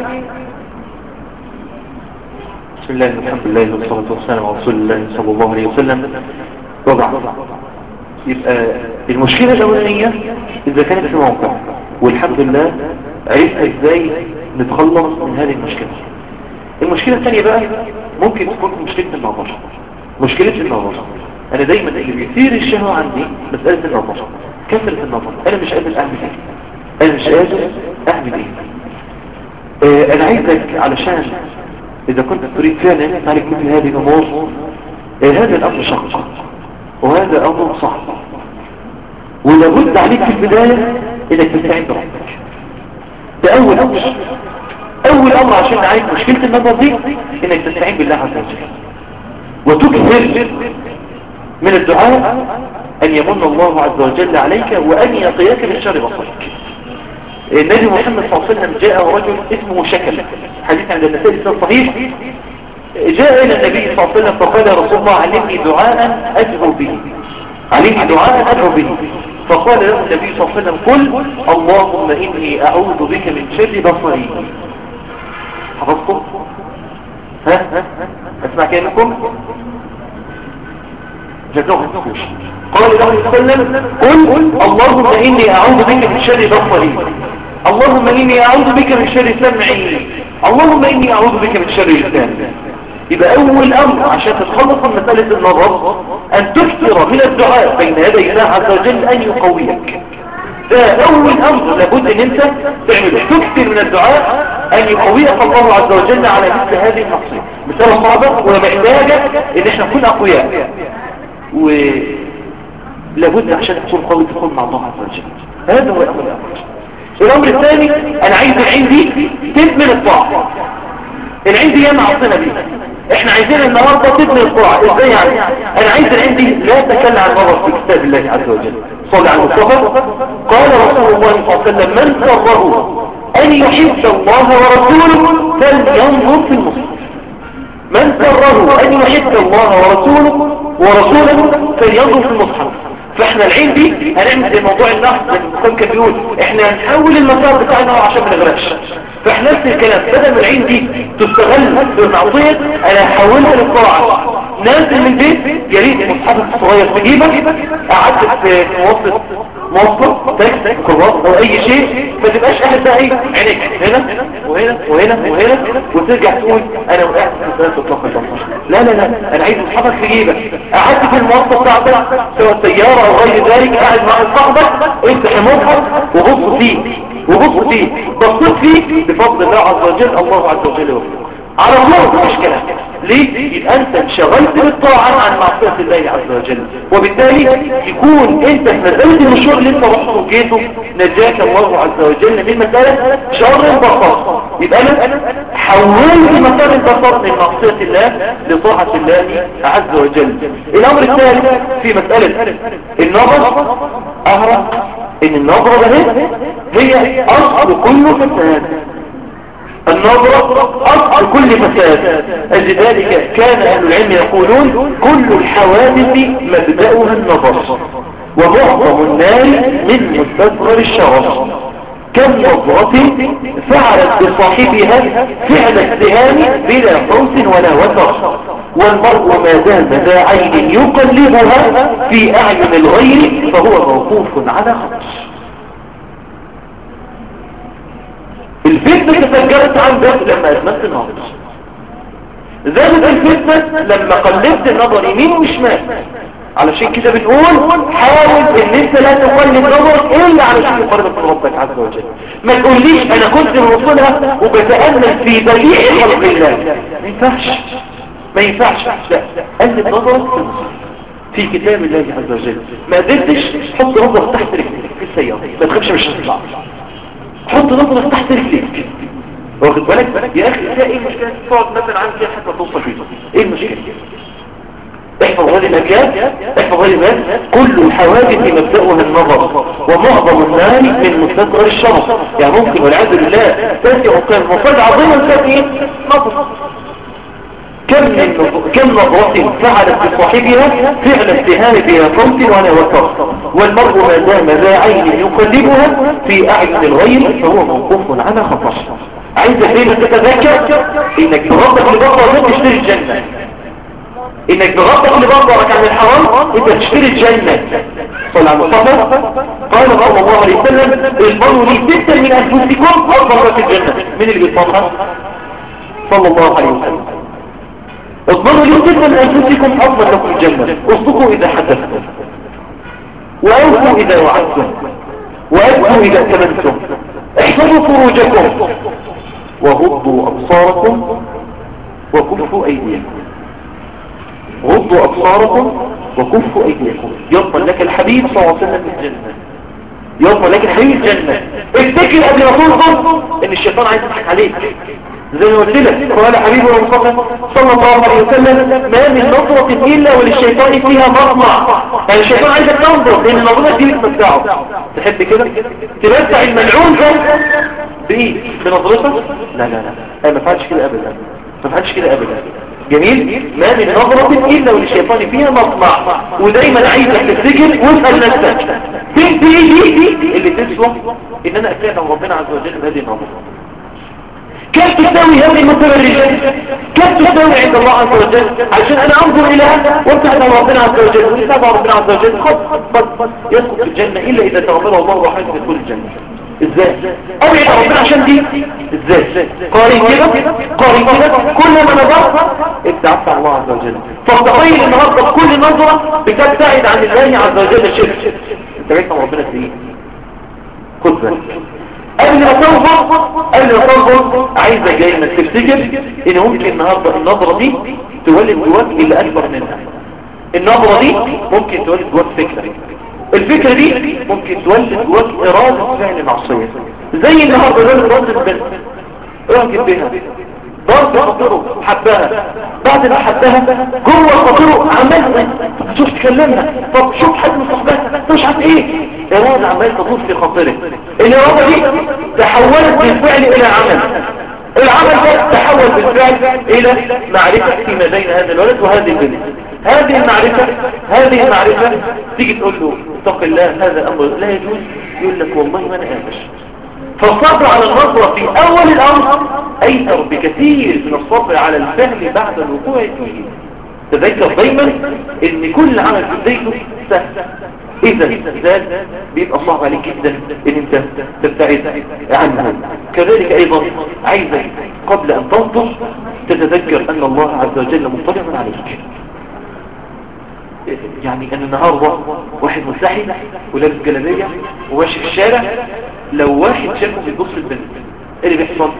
بسم الله الحمد لله والصلاة والسلام على رسول الله صلى الله عليه وسلم وبعد يبقى المشكلة الأولانية إذا كانت في موقع والحمد لله عرفت إزاي نتخلص من هذه المشكلة المشكلة الثانية بقى ممكن تكون مشكلة النظر مشكلة النظر أنا دايما اللي بيثير الشهوة عندي مسألة النظر كثرة النظر أنا مش قادر أعمل إيه أنا مش قادر أعمل إيه آه أنا عايزك علشان إذا كنت تريد فعلا تعالج مثل هذه الأمور آه هذا الأمر شق وهذا أمر صعب ولابد عليك في البداية إنك تستعين بربك ده أول أمر أول أمر عشان نعالج مشكلة النظر دي إنك تستعين بالله عز وجل وتكثر من الدعاء أن يمن الله عز وجل عليك وأن يقياك من شر بصرك النبي محمد صلى الله عليه وسلم جاء رجل اسمه شكل حديث عند النسائي الإسلام صحيح جاء إلى النبي صلى الله عليه وسلم فقال يا رسول الله علمني دعاء أدعو به علمني دعاء أدعو به فقال له النبي صلى الله عليه وسلم قل اللهم إني أعوذ بك من شر بصري حفظتم ها ها اسمع كلامكم جزاهم النفوش قال له وسلم قل اللهم إني أعوذ بك من شر بصري اللهم إني أعوذ بك من شر سمعي اللهم إني أعوذ بك من شر لساني يبقى أول أمر عشان تتخلص من مسألة النظر أن تكثر من الدعاء بين يدي الله عز وجل أن يقويك ده أول أمر لابد أن أنت تعمله تكثر من الدعاء أن يقويك الله عز وجل على مثل هذه المقصية مثال صعبة ومحتاجة أن احنا نكون أقوياء ولابد عشان تكون قوي تكون مع الله عز وجل هذا هو الأمر الأول الأمر الثاني أنا عايز العين دي تدمن الطاعة العين دي ياما عصينا بيها احنا عايزين النهاردة تبني الطاعة ازاي يعني انا عايز العين دي لا تكلم عن مرض في كتاب الله عز وجل صلى على المصطفى قال رسول الله صلى الله عليه وسلم من سره ان يحب الله ورسوله فلينظر في المصحف من سره ان يحب الله ورسوله ورسوله فلينظر في المصحف فاحنا العين دي هنعمل زي موضوع النحو زي المقام كان بيقول احنا هنحول المسار بتاعنا عشان ما نغرقش فاحنا نفس الكلام بدل ما العين دي تستغل بالمعصيه انا هحولها للطاعه نازل من البيت يا ريت مصحفك الصغير تجيبك قعدت في مواصله مواصله تاكسي ميكروباص او اي شيء ما تبقاش قاعد بقى ايه عينيك هنا وهنا وهنا وهنا وترجع تقول انا وقعت في ثلاث اطلاق البصر لا لا لا انا عايز مصحفك في جيبك قعدت في المواصله بتاعتك سواء سياره او غير ذلك قاعد مع صاحبك افتح المصحف وبص فيه وبص فيه بصيت فيه بفضل الله عز وجل الله عز وجل يوفقك على الله مش كلام ليه؟ يبقى انت انشغلت بالطاعة عن معصية الله عز وجل وبالتالي يكون انت في مسألة المشوار اللي انت رحته وجيته نجاك الله عز وجل من مسألة شر البصر يبقى انا حولت مسألة البصر من معصية الله لطاعة الله عز وجل الامر الثالث في مسألة النظر اعرف ان النظرة ده هي اصل كل فساد النظرة أصل كل فساد لذلك كان أهل العلم يقولون كل الحوادث مبدأها النظر ومعظم النار من مستصغر الشرف كم نظرة فعلت بصاحبها فعل اتهام بلا صوت ولا وتر والمرء ما دام ذا عين يقلبها في أعين الغير فهو موقوف على خطر الفتنة تفجرت عن بس لما أزمت النظر زادت الفتنة لما قلبت النظر يمين وشمال علشان كده بنقول حاول ان انت لا تقلب نظرك الا علشان يقربك من ربك عز وجل ما تقوليش انا كنت بوصلها وبتأمل في بديع خلق الله ما ينفعش ما ينفعش لا قلب نظرك في المصحف في كتاب الله عز وجل ما قدرتش حط نظرك تحت رجلك في السيارة ما تخافش مش هتطلع حط نظرك تحت رجليك واخد بالك يا اخي ايه المشكله تقعد مثلا عن كده حتى توصل فيه ايه المشكله احفظ هذه الابيات احفظ هذه الابيات كل الحوادث مبدأها النظر ومعظم النار من مستصغر الشرف يعني ممكن والعياذ بالله تاتي عقاب مصاد عظيما تاتي نظر كم من كم نظرة فعلت بصاحبها فعل اتهام بها صوت ولا وتر والمرء ما دام ذا عين يقلبها في أعين الغير فهو موقوف على خطر عايز دايما تتذكر انك بربك لبطة تشتري الجنة انك بغضك لبطرك عن الحرام انت تشتري الجنة صلى على المصطفى قال صلى الله عليه وسلم المرء لي ستا من انفسكم افضل في الجنة من اللي بيطلعها صلى الله عليه وسلم اضمنوا لي ستا من انفسكم افضل لكم الجنة اصدقوا اذا حدثتم واوفوا اذا وعدتم وادوا اذا اتمنتم احفظوا فروجكم وغضوا ابصاركم وكفوا ايديكم غضوا أبصاركم وكفوا أيديكم يضمن لك الحبيب صلى الله عليه وسلم في الجنة يضمن لك الحبيب الجنة افتكر قبل ما تنظر ان الشيطان عايز يضحك عليك زي ما قلت لك قال حبيبنا المصطفى صلى الله عليه وسلم ما من نظرة إلا وللشيطان فيها مطمع يعني الشيطان عايزك تنظر لأن النظرة دي بتمتعه تحب كده تمتع الملعون ده بإيه بنظرتك لا لا لا أنا ما فعلش كده أبدا ما فعلش كده أبدا جميل ما من نظرة إلا والشيطان فيها مطمع ودايما عايزك تفتكر واسأل نفسك بنت ايه دي اللي تسوى ان انا اتابع ربنا عز وجل بهذه النظرة كم تساوي هذه المتبرجات كم تساوي عند الله عز وجل عشان انا انظر اليها وابتعد عن ربنا عز وجل ويتابع ربنا عز وجل خط خط يدخل في الجنة الا اذا تغفر الله وحيث يدخل الجنة ازاي ابعد ربنا عشان دي ازاي قارن كده قارن كده كل ما نظرت ابتعدت عن الله عز وجل فتخيل النهارده كل نظره بتبتعد عن الله عز وجل الشرك انت جاي ربنا في ايه خد بالك قبل ما تنظر قبل ما تنظر عايزك جاي انك تفتكر ان ممكن النهارده النظره دي تولد جواك اللي اكبر منها النظره دي ممكن تولد جواك فكره الفكرة دي ممكن تولد جواك إرادة فعل معصية زي النهاردة ده إرادة البنت اعجب بها ضرب خطره حبها بعد ما حبها جوه خطره عملها شوف تكلمها طب شوف حد من صحبها مش عارف ايه إرادة عمال تدور في خاطرك الإرادة دي تحولت بالفعل إلى عمل العمل ده تحول بالفعل إلى معرفة فيما بين هذا الولد وهذه البنت هذه المعرفة هذه المعرفة تيجي تقول له اتق الله هذا أمر لا يجوز يقول لك والله ما أنا قابش فالصبر على النظرة في أول الأمر أيسر بكثير من الصبر على الفهم بعد الوقوع فيه تذكر دايما ان كل عمل في بدايته سهل اذا زاد بيبقى صعب عليك جدا ان انت تبتعد عنه كذلك ايضا عايزك قبل ان تنظر تتذكر ان الله عز وجل مطلع عليك يعني ان النهاردة واحد مستحي ولابس جلابية وماشي في الشارع لو واحد شافه بيبص البنت ايه اللي بيحصل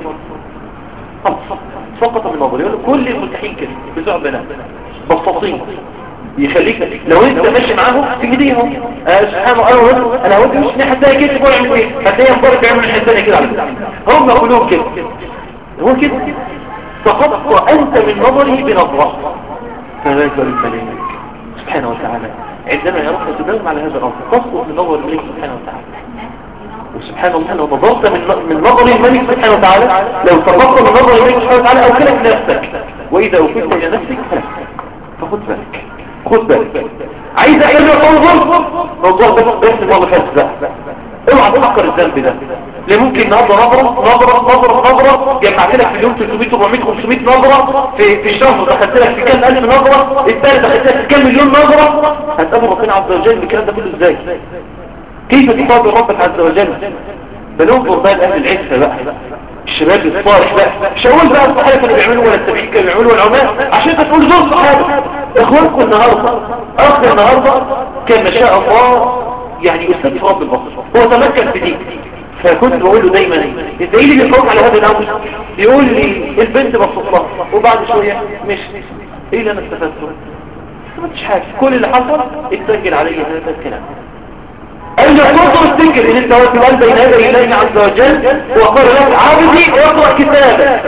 سقط من نظري كل الملتحين كده بتوع بنات بساطين يخليك لو انت ماشي معاهم في ايديهم آه سبحان الله انا هودي مش ناحيه ثانيه كده تقول اعمل ايه هتلاقيهم مبارك بيعملوا ناحيه ثانيه كده على هم كلهم كده هو كده سقطت انت من نظري بنظره فذلك الملك سبحانه وتعالى عندما يرى تداوم على هذا الامر تسقط من نظر الملك سبحانه وتعالى وسبحان الله لو نظرت من من نظر الملك سبحانه وتعالى لو سقطت من نظر الملك سبحانه وتعالى اوكلك نفسك واذا اوكلت الى نفسك فخذ بالك خد بالك عايز ارجع تنظر موضوع بس بس المره اللي فاتت ده اوعى تفكر الذنب ده ليه ممكن النهارده نظره نظره نظره نظره جمعت لك في اليوم 300 400 500 نظره في في الشهر دخلت لك في كام الف نظره الثالث دخلت لك في كام مليون نظره هتقابل ربنا عز وجل بالكلام ده كله ازاي كيف تقابل ربك عز وجل بننظر بقى لاهل العفه بقى الشباب الصالح بقى مش هقول بقى الصحابه كانوا بيعملوا ولا التابعين كانوا بيعملوا ولا العلماء عشان انت تقول دول صحابه اخوانكم النهارده اخ النهارده كان ما شاء الله يعني استاذ في رب البصر هو تمكن في دي فكنت بقول له دايما انت ايه اللي بيفوق على هذا الامر يقول لي البنت بصت وبعد شويه مش ايه اللي انا استفدته ما فيش حاجه كل اللي حصل اتسجل علي هذا الكلام قال له تنظر الذكر ان انت وقت بين يدي الله عز وجل وقال لك عبدي اقرا كتابك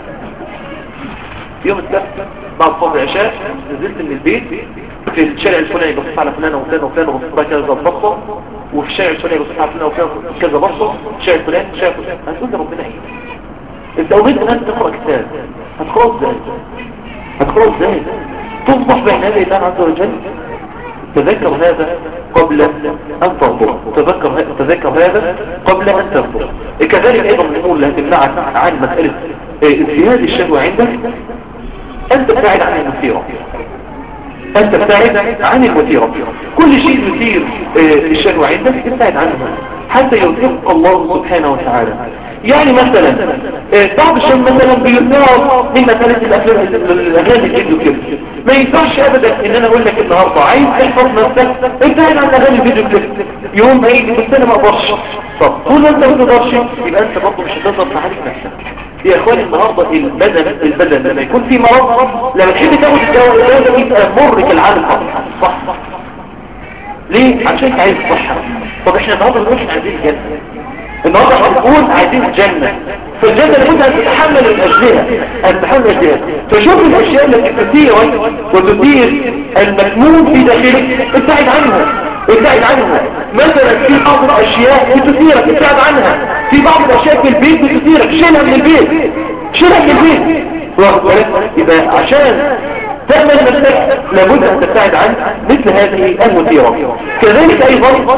يوم السبت بعد صلاه العشاء نزلت من البيت في الشارع الفلاني بصيت على فلان وفلان وفلان وبصيت على كذا بصه وفي الشارع الفلاني بصيت على فلان وفلان كذا بصه الشارع الفلاني الشارع الفلاني هتقول لربنا ايه انت امرت ان انت تقرا كتاب هتقرا ازاي هتقرأ ازاي تصبح بين يدي الله عز وجل تذكر هذا قبل أن تنظر تذكر, تذكر هذا قبل أن تنظر كذلك أيضا من الأمور اللي هتمنعك عن مسألة انتهاز الشهوة عندك أن تبتعد عن المثيرة أن تبتعد عن المثيرة كل شيء يثير الشهوة عندك ابتعد عنه حتى يرزقك الله سبحانه وتعالى يعني مثلا بعض الشيء مثلا بيثار من مسألة الأفلام الأغاني الفيديو كده ما ينفعش ابدا ان انا اقول لك النهارده عايز تحفظ نفسك ابتعد عن اغاني الفيديو كده يوم ما يجي بس انا ما اقدرش طب طول ما انت ما تقدرش يبقى انت برضه مش هتقدر تعالج نفسك يا اخواني النهارده البدن البدن لما يكون في مرض لما تحب تاخد الدواء لازم يبقى مر كالعاده صح صح ليه عشان عايز صحه طب احنا النهارده بنقول احنا عايزين الجنه النهارده احنا بنقول عايزين الجنه فالجنه لابد ان تتحمل الاجزاء ان تتحمل الاجزاء فشوف الاشياء التي تثير وتثير المسموم في داخلك ابتعد عنها ابتعد عنها مثلا في بعض الاشياء بتثيرك ابتعد عنها في بعض الاشياء في البيت بتثيرك شيلها من البيت شيلها من البيت يبقى عشان تأمن نفسك لابد ان تبتعد عن مثل هذه المثيرة كذلك ايضا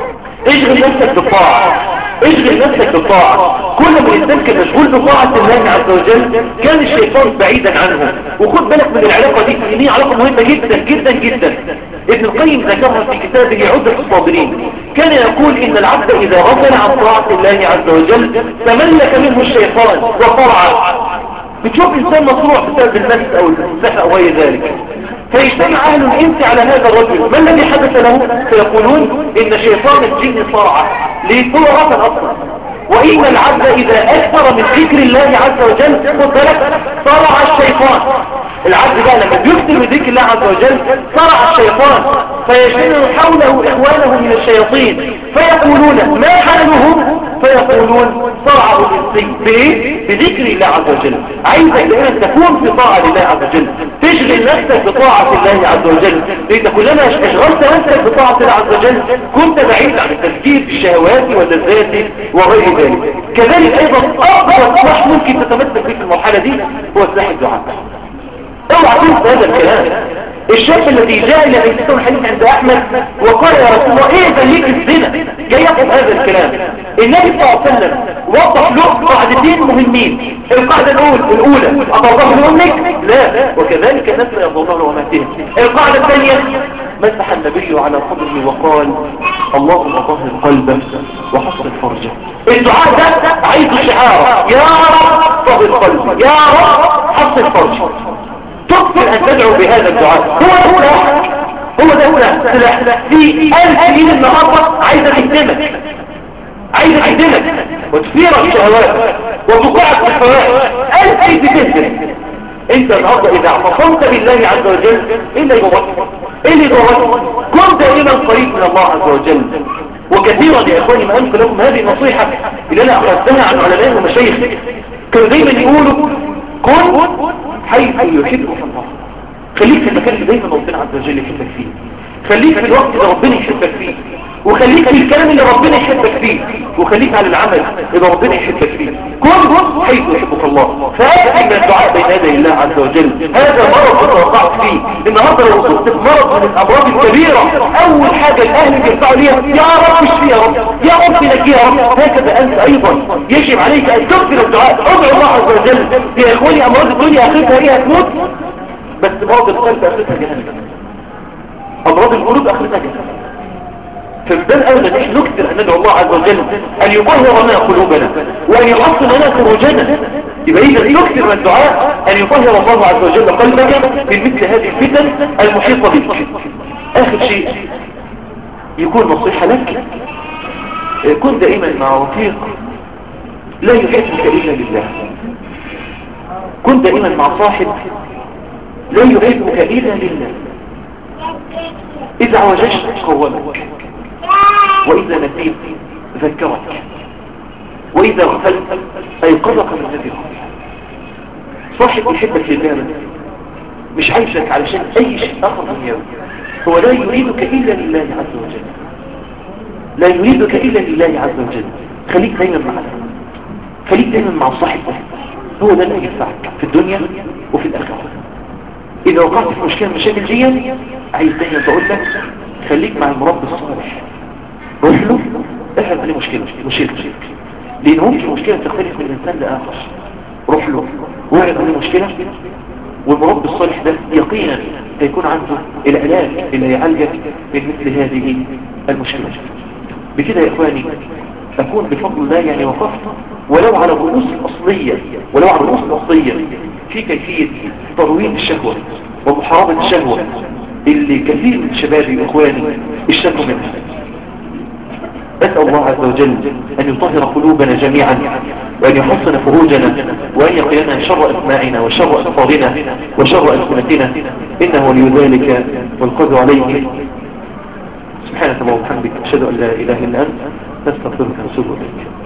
اشغل نفسك بالطاعة اشغل نفسك بالطاعة كل ما الانسان كان مشغول بطاعة الله عز وجل كان الشيطان بعيدا عنه وخد بالك من العلاقة دي ان هي علاقة مهمة جدا جدا جدا ابن القيم ذكرها في كتابه عدة الصابرين كان يقول ان العبد اذا غفل عن طاعة الله عز وجل تملك منه الشيطان وطرع بتشوف انسان مصروع بسبب المس او السحر او غير ذلك فيجتمع اهل الانس على هذا الرجل ما الذي حدث له فيقولون ان شيطان الجن صرع ليه هو غفل اصلا وإن العبد إذا أكثر من ذكر الله عز وجل خد بالك صرع الشيطان العبد بقى لما بيكثر من ذكر الله عز وجل صرع الشيطان فيجمع حوله إخوانه من الشياطين فيقولون ما حالهم فيقولون صرع الإنسي بإيه؟ بذكر الله عز وجل عايزك أن تكون في طاعة لله عز وجل تشغل نفسك بطاعة الله عز وجل لأن كلما اشغلت نفسك بطاعة الله عز وجل كنت بعيد عن التفكير في الشهوات واللذات وغير ذلك كذلك أيضا أكبر سلاح ممكن تتمسك فيه في المرحلة دي هو سلاح الدعاء اوعى تنسى هذا الكلام الشاب الذي جاء الى بيته الحديث عند احمد وقال يا رسول الله ايه دليل الزنا جاي يقف هذا الكلام النبي صلى الله عليه وسلم وضح له قاعدتين مهمين القاعده الاولى الاولى اطلقه لامك لا وكذلك الناس لا يضرون لامهاتهم القاعده الثانيه مسح النبي على صدره وقال اللهم طهر قلبه وحصر فرجه الدعاء ده عايز شعار يا رب طهر قلبي يا رب حصر فرجه تكثر ان تدعو بهذا الدعاء هو ده سلاح هو ده سلاح سلاح في ألف مين النهارده عايزه تهدمك عايزه تهدمك وتثير الشهوات وتوقعك في الفوائد ألف عايز تهدم انت النهارده اذا اعتصمت بالله عز وجل ايه اللي يضرك ايه اللي يضرك كن دائما قريب من الله عز وجل وكثيرا يا اخواني ما انقل لكم هذه النصيحه اللي انا اخذتها عن علماء ومشايخ كانوا دايما يقولوا كن حيث يحبك الله خليك في المكان اللي دايما ربنا عز وجل يحبك فيه خليك في الوقت اللي ربنا يحبك فيه وخليك في الكلام اللي ربنا يحبك فيه وخليك على العمل اللي ربنا يحبك فيه كن حيث يحبك الله فأكثر من الدعاء بين يدي الله عز وجل هذا مرض انت وقعت فيه النهارده لو وصلت في مرض من الامراض الكبيره اول حاجه الاهل بيرفعوا ليها يا رب اشفي يا رب يا رب نجي يا رب هكذا انت ايضا يجب عليك ان تكثر الدعاء ادعو الله عز وجل يا اخواني امراض الدنيا اخرتها هي هتموت بس مرض القلب اخرتها جهنم امراض القلوب اخرتها جهنم فبدل أولا نحن نكثر أن ندعو الله عز وجل أن يطهر لنا قلوبنا وأن يحصن لنا خروجنا يبقى إذا يكثر من الدعاء أن يطهر الله عز وجل قلبك من مثل هذه الفتن المحيطة بك آخر شيء يكون نصيحة لك كن دائما مع رفيق لا يحبك إلا لله كن دائما مع صاحب لا يحبك إلا لله إذا عوججت قومك وإذا نسيت ذكرك وإذا غفلت أيقظك من هذه الغفلة صاحب يحبك لله مش عايشك علشان أي شيء آخر دنيوي هو لا يريدك إلا لله عز وجل لا يريدك إلا لله عز وجل خليك دايما معنا خليك دايما مع صاحب هو ده اللي ينفعك في الدنيا وفي الآخرة اذا وقعت في مشكلة مشاكل دي عايز دايما بقول لك خليك مع المربي الصالح روح له اعرف عليه مشكلة مشكلة لان ممكن مشكلة تختلف من انسان لاخر روح له واعرف عليه مشكلة والمربي الصالح ده يقينا هيكون عنده العلاج اللي هيعالجك من مثل هذه المشكلة بكده يا اخواني اكون بفضل الله يعني وقفت ولو على الرؤوس الاصلية ولو على الرؤوس الاصلية في كيفية ترويض الشهوة ومحاربة الشهوة اللي كثير من شبابي واخواني اشتكوا منها أسأل الله عز وجل أن يطهر قلوبنا جميعا وأن يحسن فروجنا وأن يقينا شر أسماعنا وشر أبصارنا وشر ألسنتنا إنه ولي ذلك والقدر عليه سبحانك اللهم وبحمدك أشهد أن لا إله إلا أنت نستغفرك ونتوب إليك